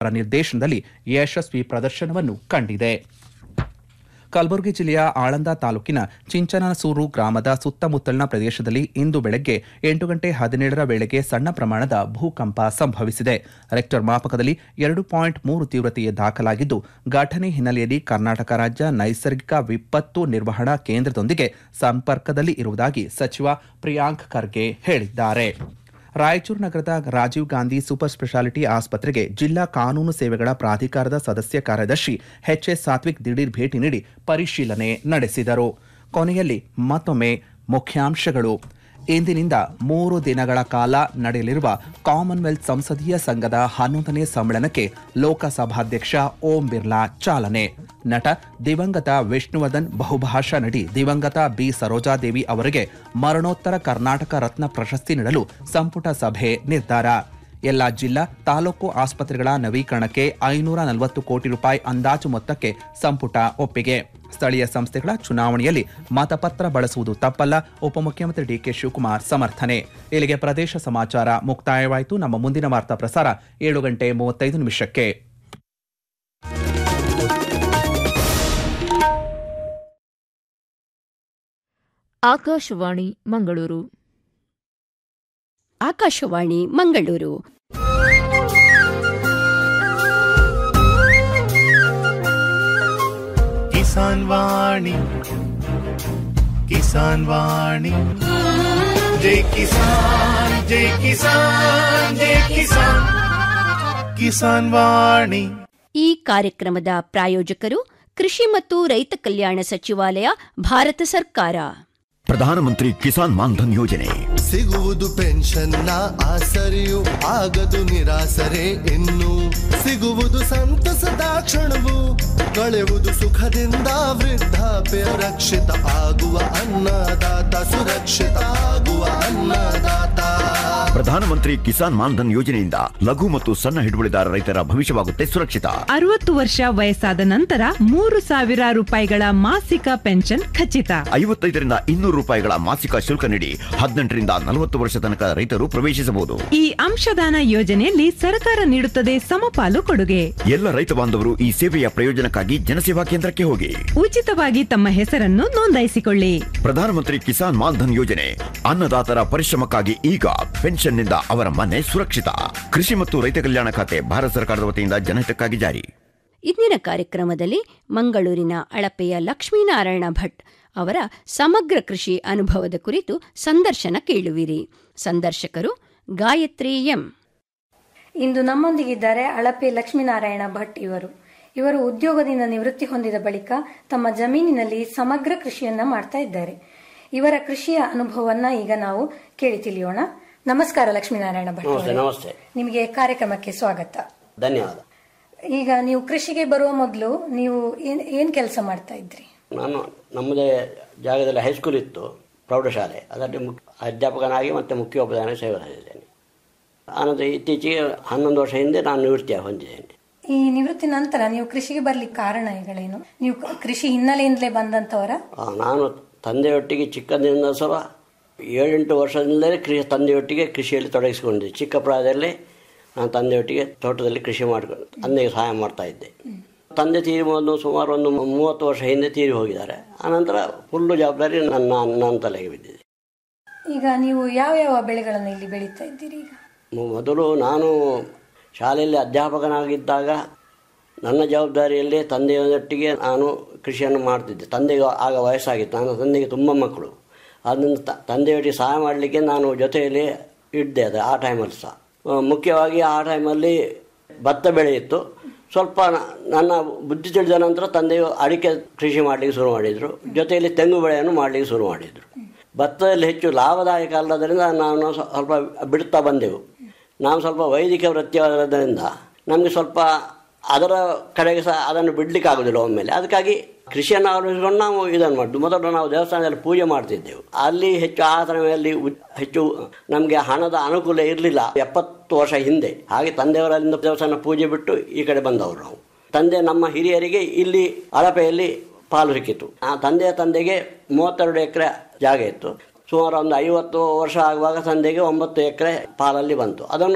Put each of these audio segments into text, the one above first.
ಅವರ ನಿರ್ದೇಶನದಲ್ಲಿ ಯಶಸ್ವಿ ಪ್ರದರ್ಶನವನ್ನು ಕಂಡಿದೆ ಕಲಬುರಗಿ ಜಿಲ್ಲೆಯ ಆಳಂದ ತಾಲೂಕಿನ ಚಿಂಚನಸೂರು ಗ್ರಾಮದ ಸುತ್ತಮುತ್ತಲಿನ ಪ್ರದೇಶದಲ್ಲಿ ಇಂದು ಬೆಳಗ್ಗೆ ಎಂಟು ಗಂಟೆ ಹದಿನೇಳರ ವೇಳೆಗೆ ಸಣ್ಣ ಪ್ರಮಾಣದ ಭೂಕಂಪ ಸಂಭವಿಸಿದೆ ರೆಕ್ಟರ್ ಮಾಪಕದಲ್ಲಿ ಎರಡು ಪಾಯಿಂಟ್ ಮೂರು ತೀವ್ರತೆಯೇ ದಾಖಲಾಗಿದ್ದು ಘಟನೆ ಹಿನ್ನೆಲೆಯಲ್ಲಿ ಕರ್ನಾಟಕ ರಾಜ್ಯ ನೈಸರ್ಗಿಕ ವಿಪತ್ತು ನಿರ್ವಹಣಾ ಕೇಂದ್ರದೊಂದಿಗೆ ಸಂಪರ್ಕದಲ್ಲಿ ಇರುವುದಾಗಿ ಸಚಿವ ಪ್ರಿಯಾಂಕ್ ಖರ್ಗೆ ಹೇಳಿದ್ದಾರೆ ರಾಯಚೂರು ನಗರದ ರಾಜೀವ್ ಗಾಂಧಿ ಸೂಪರ್ ಸ್ಪೆಷಾಲಿಟಿ ಆಸ್ಪತ್ರೆಗೆ ಜಿಲ್ಲಾ ಕಾನೂನು ಸೇವೆಗಳ ಪ್ರಾಧಿಕಾರದ ಸದಸ್ಯ ಕಾರ್ಯದರ್ಶಿ ಎಚ್ಎಸ್ ಸಾತ್ವಿಕ್ ದಿಢೀರ್ ಭೇಟಿ ನೀಡಿ ಪರಿಶೀಲನೆ ನಡೆಸಿದರು ಕೊನೆಯಲ್ಲಿ ಮತ್ತೊಮ್ಮೆ ಮುಖ್ಯಾಂಶಗಳು ಇಂದಿನಿಂದ ಮೂರು ದಿನಗಳ ಕಾಲ ನಡೆಯಲಿರುವ ಕಾಮನ್ವೆಲ್ತ್ ಸಂಸದೀಯ ಸಂಘದ ಹನ್ನೊಂದನೇ ಸಮ್ಮೇಳನಕ್ಕೆ ಲೋಕಸಭಾಧ್ಯಕ್ಷ ಓಂ ಬಿರ್ಲಾ ಚಾಲನೆ ನಟ ದಿವಂಗತ ವಿಷ್ಣುವರ್ಧನ್ ಬಹುಭಾಷಾ ನಟಿ ದಿವಂಗತ ಬಿ ಸರೋಜಾದೇವಿ ಅವರಿಗೆ ಮರಣೋತ್ತರ ಕರ್ನಾಟಕ ರತ್ನ ಪ್ರಶಸ್ತಿ ನೀಡಲು ಸಂಪುಟ ಸಭೆ ನಿರ್ಧಾರ ಎಲ್ಲಾ ಜಿಲ್ಲಾ ತಾಲೂಕು ಆಸ್ಪತ್ರೆಗಳ ನವೀಕರಣಕ್ಕೆ ಐನೂರ ನಲವತ್ತು ಕೋಟಿ ರೂಪಾಯಿ ಅಂದಾಜು ಮೊತ್ತಕ್ಕೆ ಸಂಪುಟ ಒಪ್ಪಿಗೆ ಸ್ಥಳೀಯ ಸಂಸ್ಥೆಗಳ ಚುನಾವಣೆಯಲ್ಲಿ ಮತಪತ್ರ ಬಳಸುವುದು ತಪ್ಪಲ್ಲ ಉಪಮುಖ್ಯಮಂತ್ರಿ ಡಿಕೆ ಶಿವಕುಮಾರ್ ಸಮರ್ಥನೆ ಇಲ್ಲಿಗೆ ಪ್ರದೇಶ ಸಮಾಚಾರ ಮುಕ್ತಾಯವಾಯಿತು ನಮ್ಮ ಮುಂದಿನ ವಾರ್ತಾ ಪ್ರಸಾರ ಏಳು ಗಂಟೆ ಮೂವತ್ತೈದು ನಿಮಿಷಕ್ಕೆ ಆಕಾಶವಾಣಿ ಮಂಗಳೂರು ಆಕಾಶವಾಣಿ ಮಂಗಳೂರು ಕಿಸಾನ್ ವಾಣಿ ಕಿಸಾನ್ ವಾಣಿ ಜೈ ಕಿಸಾನ್ ಜೈ ಕಿಸಾನ್ ಜೈ ಕಿಸಾನ್ ಕಿಸಾನ್ ವಾಣಿ ಈ ಕಾರ್ಯಕ್ರಮದ ಪ್ರಾಯೋಜಕರು ಕೃಷಿ ಮತ್ತು ರೈತ ಕಲ್ಯಾಣ ಸಚಿವಾಲಯ ಭಾರತ ಸರ್ಕಾರ ಪ್ರಧಾನಮಂತ್ರಿ ಕಿಸಾನ್ ಮಾನ್ಧನ್ ಯೋಜನೆ ಸಿಗುವುದು ಪೆನ್ಷನ್ನ ಆಸರೆಯು ಆಗದು ನಿರಾಸರೆ ಇನ್ನು ಸಿಗುವುದು ಸಂತಸದ ಕ್ಷಣವು ಕಳೆಯುವುದು ಸುಖದಿಂದ ವೃದ್ಧಾಪ್ಯ ರಕ್ಷಿತ ಆಗುವ ಅನ್ನದಾತ ಸುರಕ್ಷಿತ ಆಗುವ ಅನ್ನದಾತ ಪ್ರಧಾನಮಂತ್ರಿ ಕಿಸಾನ್ ಮಾನ್ಧನ್ ಯೋಜನೆಯಿಂದ ಲಘು ಮತ್ತು ಸಣ್ಣ ಹಿಡುವಳಿದಾರ ರೈತರ ಭವಿಷ್ಯವಾಗುತ್ತೆ ಸುರಕ್ಷಿತ ಅರವತ್ತು ವರ್ಷ ವಯಸ್ಸಾದ ನಂತರ ಮೂರು ಸಾವಿರ ರೂಪಾಯಿಗಳ ಮಾಸಿಕ ಪೆನ್ಷನ್ ಖಚಿತ ಐವತ್ತೈದರಿಂದ ಇನ್ನೂರು ರೂಪಾಯಿಗಳ ಮಾಸಿಕ ಶುಲ್ಕ ನೀಡಿ ಹದಿನೆಂಟರಿಂದ ನಲವತ್ತು ವರ್ಷ ತನಕ ರೈತರು ಪ್ರವೇಶಿಸಬಹುದು ಈ ಅಂಶದಾನ ಯೋಜನೆಯಲ್ಲಿ ಸರ್ಕಾರ ನೀಡುತ್ತದೆ ಸಮಪಾಲು ಕೊಡುಗೆ ಎಲ್ಲ ರೈತ ಬಾಂಧವರು ಈ ಸೇವೆಯ ಪ್ರಯೋಜನಕ್ಕಾಗಿ ಜನಸೇವಾ ಕೇಂದ್ರಕ್ಕೆ ಹೋಗಿ ಉಚಿತವಾಗಿ ತಮ್ಮ ಹೆಸರನ್ನು ನೋಂದಾಯಿಸಿಕೊಳ್ಳಿ ಪ್ರಧಾನಮಂತ್ರಿ ಕಿಸಾನ್ ಮಾನ್ಧನ್ ಯೋಜನೆ ಅನ್ನದಾತರ ಪರಿಶ್ರಮಕ್ಕಾಗಿ ಈಗ ಪೆನ್ಷನ್ನಿಂದ ಅವರ ಮನೆ ಸುರಕ್ಷಿತ ಕೃಷಿ ಮತ್ತು ರೈತ ಕಲ್ಯಾಣ ಖಾತೆ ಭಾರತ ಸರ್ಕಾರದ ವತಿಯಿಂದ ಜನಹಿತಕ್ಕಾಗಿ ಜಾರಿ ಇಂದಿನ ಕಾರ್ಯಕ್ರಮದಲ್ಲಿ ಮಂಗಳೂರಿನ ಅಳಪೆಯ ಲಕ್ಷ್ಮೀನಾರಾಯಣ ಭಟ್ ಅವರ ಸಮಗ್ರ ಕೃಷಿ ಅನುಭವದ ಕುರಿತು ಸಂದರ್ಶನ ಕೇಳುವಿರಿ ಸಂದರ್ಶಕರು ಗಾಯತ್ರಿ ಎಂ ಇಂದು ನಮ್ಮೊಂದಿಗಿದ್ದಾರೆ ಅಳಪೆ ಲಕ್ಷ್ಮೀನಾರಾಯಣ ಭಟ್ ಇವರು ಇವರು ಉದ್ಯೋಗದಿಂದ ನಿವೃತ್ತಿ ಹೊಂದಿದ ಬಳಿಕ ತಮ್ಮ ಜಮೀನಿನಲ್ಲಿ ಸಮಗ್ರ ಕೃಷಿಯನ್ನ ಮಾಡ್ತಾ ಇದ್ದಾರೆ ಇವರ ಕೃಷಿಯ ಅನುಭವವನ್ನ ಈಗ ನಾವು ಕೇಳಿ ತಿಳಿಯೋಣ ನಮಸ್ಕಾರ ಲಕ್ಷ್ಮೀನಾರಾಯಣ ಭಟ್ ನಮಸ್ತೆ ಅವರೇ. ನಮಸ್ತೆ ನಿಮಗೆ ಕಾರ್ಯಕ್ರಮಕ್ಕೆ ಸ್ವಾಗತ ಧನ್ಯವಾದ ಈಗ ನೀವು ಕೃಷಿಗೆ ಬರುವ ಮೊದಲು ನೀವು ಏನ್ ಏನ್ ಕೆಲಸ ಮಾಡ್ತಾ ಇದ್ರಿ ನಾನು ನಮ್ಮದೇ ಜಾಗದಲ್ಲಿ ಹೈಸ್ಕೂಲ್ ಇತ್ತು ಪ್ರೌಢಶಾಲೆ ಅದರಲ್ಲಿ ಮುಖ್ಯ ಅಧ್ಯಾಪಕನಾಗಿ ಮತ್ತು ಮುಖ್ಯೋಪಾಧ್ಯಾಯ ಸೇವೆ ಸಲ್ಲಿಸಿದ್ದೇನೆ ಆನಂತರ ಇತ್ತೀಚೆಗೆ ಹನ್ನೊಂದು ವರ್ಷ ಹಿಂದೆ ನಾನು ನಿವೃತ್ತಿ ಹೊಂದಿದ್ದೇನೆ ಈ ನಿವೃತ್ತಿ ನಂತರ ನೀವು ಕೃಷಿಗೆ ಬರ್ಲಿಕ್ಕೆ ಕಾರಣಗಳೇನು ನೀವು ಕ- ಕೃಷಿ ಹಿನ್ನೆಲೆಯಿಂದಲೇ ಬಂದಂತವರ ಆ, ನಾನು ತಂದೆಯೊಟ್ಟಿಗೆ ಚಿಕ್ಕಂದಿನಿಂದ ಸಹ ಏಳೆಂಟು ವರ್ಷದಿಂದಲೇ ಕೃಷಿ ತಂದೆಯೊಟ್ಟಿಗೆ ಕೃಷಿಯಲ್ಲಿ ತೊಡಗಿಸಿಕೊಂಡಿದ್ದೆ ಚಿಕ್ಕ ಪ್ರಾಯದಲ್ಲೇ ನಾನು ತಂದೆಯೊಟ್ಟಿಗೆ ತೋಟದಲ್ಲಿ ಕೃಷಿ ಮಾಡಿಕೊಂಡು ತಂದೆಗೆ ಸಹಾಯ ಮಾಡ್ತಾ ಇದ್ದೆ ತಂದೆ ತೀರಿ ಒಂದು ಸುಮಾರು ಒಂದು ಮೂವತ್ತು ವರ್ಷ ಹಿಂದೆ ತೀರಿ ಹೋಗಿದ್ದಾರೆ ಆನಂತರ ಫುಲ್ಲು ಜವಾಬ್ದಾರಿ ನನ್ನ ನನ್ನ ತಲೆಗೆ ಬಿದ್ದಿದೆ ಈಗ ನೀವು ಯಾವ ಯಾವ ಬೆಳೆಗಳನ್ನು ಇಲ್ಲಿ ಬೆಳೀತಾ ಇದ್ದೀರಿ ಈಗ ಮೊ- ಮೊದಲು ನಾನು ಶಾಲೆಯಲ್ಲಿ ಅಧ್ಯಾಪಕನಾಗಿದ್ದಾಗ ನನ್ನ ಜವಾಬ್ದಾರಿಯಲ್ಲಿ ತಂದೆಯೊಟ್ಟಿಗೆ ನಾನು ಕೃಷಿಯನ್ನು ಮಾಡ್ತಿದ್ದೆ ತಂದೆಗೆ ಆಗ ವಯಸ್ಸಾಗಿತ್ತು ನನ್ನ ತಂದೆಗೆ ತುಂಬ ಮಕ್ಕಳು ಆದ್ದರಿಂದ ತ- ತಂದೆಯೊಟ್ಟಿಗೆ ಸಹಾಯ ಮಾಡಲಿಕ್ಕೆ ನಾನು ಜೊತೆಯಲ್ಲಿ ಇದ್ದೆ ಅದು ಆ ಟೈಮಲ್ಲಿ ಸಹ ಆ, ಮುಖ್ಯವಾಗಿ ಆ ಟೈಮಲ್ಲಿ ಭತ್ತ ಬೆಳೆಯಿತ್ತು ಸ್ವಲ್ಪ ನ- ನನ್ನ ಬುದ್ಧಿ ತಿಳಿದ ನಂತರ ತಂದೆಯು ಅಡಿಕೆ ಕೃಷಿ ಮಾಡಲಿಕ್ಕೆ ಶುರು ಮಾಡಿದರು ಜೊತೆಯಲ್ಲಿ ತೆಂಗು ಬೆಳೆಯನ್ನು ಮಾಡಲಿಕ್ಕೆ ಶುರು ಮಾಡಿದರು ಭತ್ತದಲ್ಲಿ ಹೆಚ್ಚು ಲಾಭದಾಯಕ ಅಲ್ಲದರಿಂದ ನಾನು ಸ್ವ- ಸ್ವಲ್ಪ ಬಿಡುತ್ತಾ ಬಂದೆವು ನಾವು ಸ್ವಲ್ಪ ವೈದಿಕ ವೃತ್ತಿಯಾದ್ರಿಂದ ನಮಗೆ ಸ್ವಲ್ಪ ಅದರ ಕಡೆಗೆ ಸಹ ಅದನ್ನು ಬಿಡಲಿಕ್ಕೆ ಆಗೋದಿಲ್ಲ ಒಮ್ಮೆಲೆ ಅದಕ್ಕಾಗಿ ಕೃಷಿಯನ್ನು ಅವಲಂಬಿಸಿಕೊಂಡು ನಾವು ಇದನ್ನು ಮಾಡಿದ್ದು ಮೊದಲು ನಾವು ದೇವಸ್ಥಾನದಲ್ಲಿ ಪೂಜೆ ಮಾಡ್ತಿದ್ದೆವು ಅಲ್ಲಿ ಹೆಚ್ಚು ಆ ಸಮಯದಲ್ಲಿ ಉ- ಹೆಚ್ಚು ನಮಗೆ ಹಣದ ಅನುಕೂಲ ಇರಲಿಲ್ಲ ಎಪ್ಪತ್ತು ವರ್ಷ ಹಿಂದೆ ಹಾಗೆ ತಂದೆಯವರಿಂದ ದೇವಸ್ಥಾನ ಪೂಜೆ ಬಿಟ್ಟು ಈ ಕಡೆ ಬಂದವರು ನಾವು ತಂದೆ ನಮ್ಮ ಹಿರಿಯರಿಗೆ ಇಲ್ಲಿ ಅಳಪೆಯಲ್ಲಿ ಪಾಲು ಸಿಕ್ಕಿತು ಆ ತಂದೆಯ ತಂದೆಗೆ ಮೂವತ್ತೆರಡು ಎಕರೆ ಜಾಗ ಇತ್ತು ಸುಮಾರು ಒಂದು ಐವತ್ತು ವರ್ಷ ಆಗುವಾಗ ತಂದೆಗೆ ಒಂಬತ್ತು ಎಕರೆ ಪಾಲಲ್ಲಿ ಬಂತು ಅದನ್ನು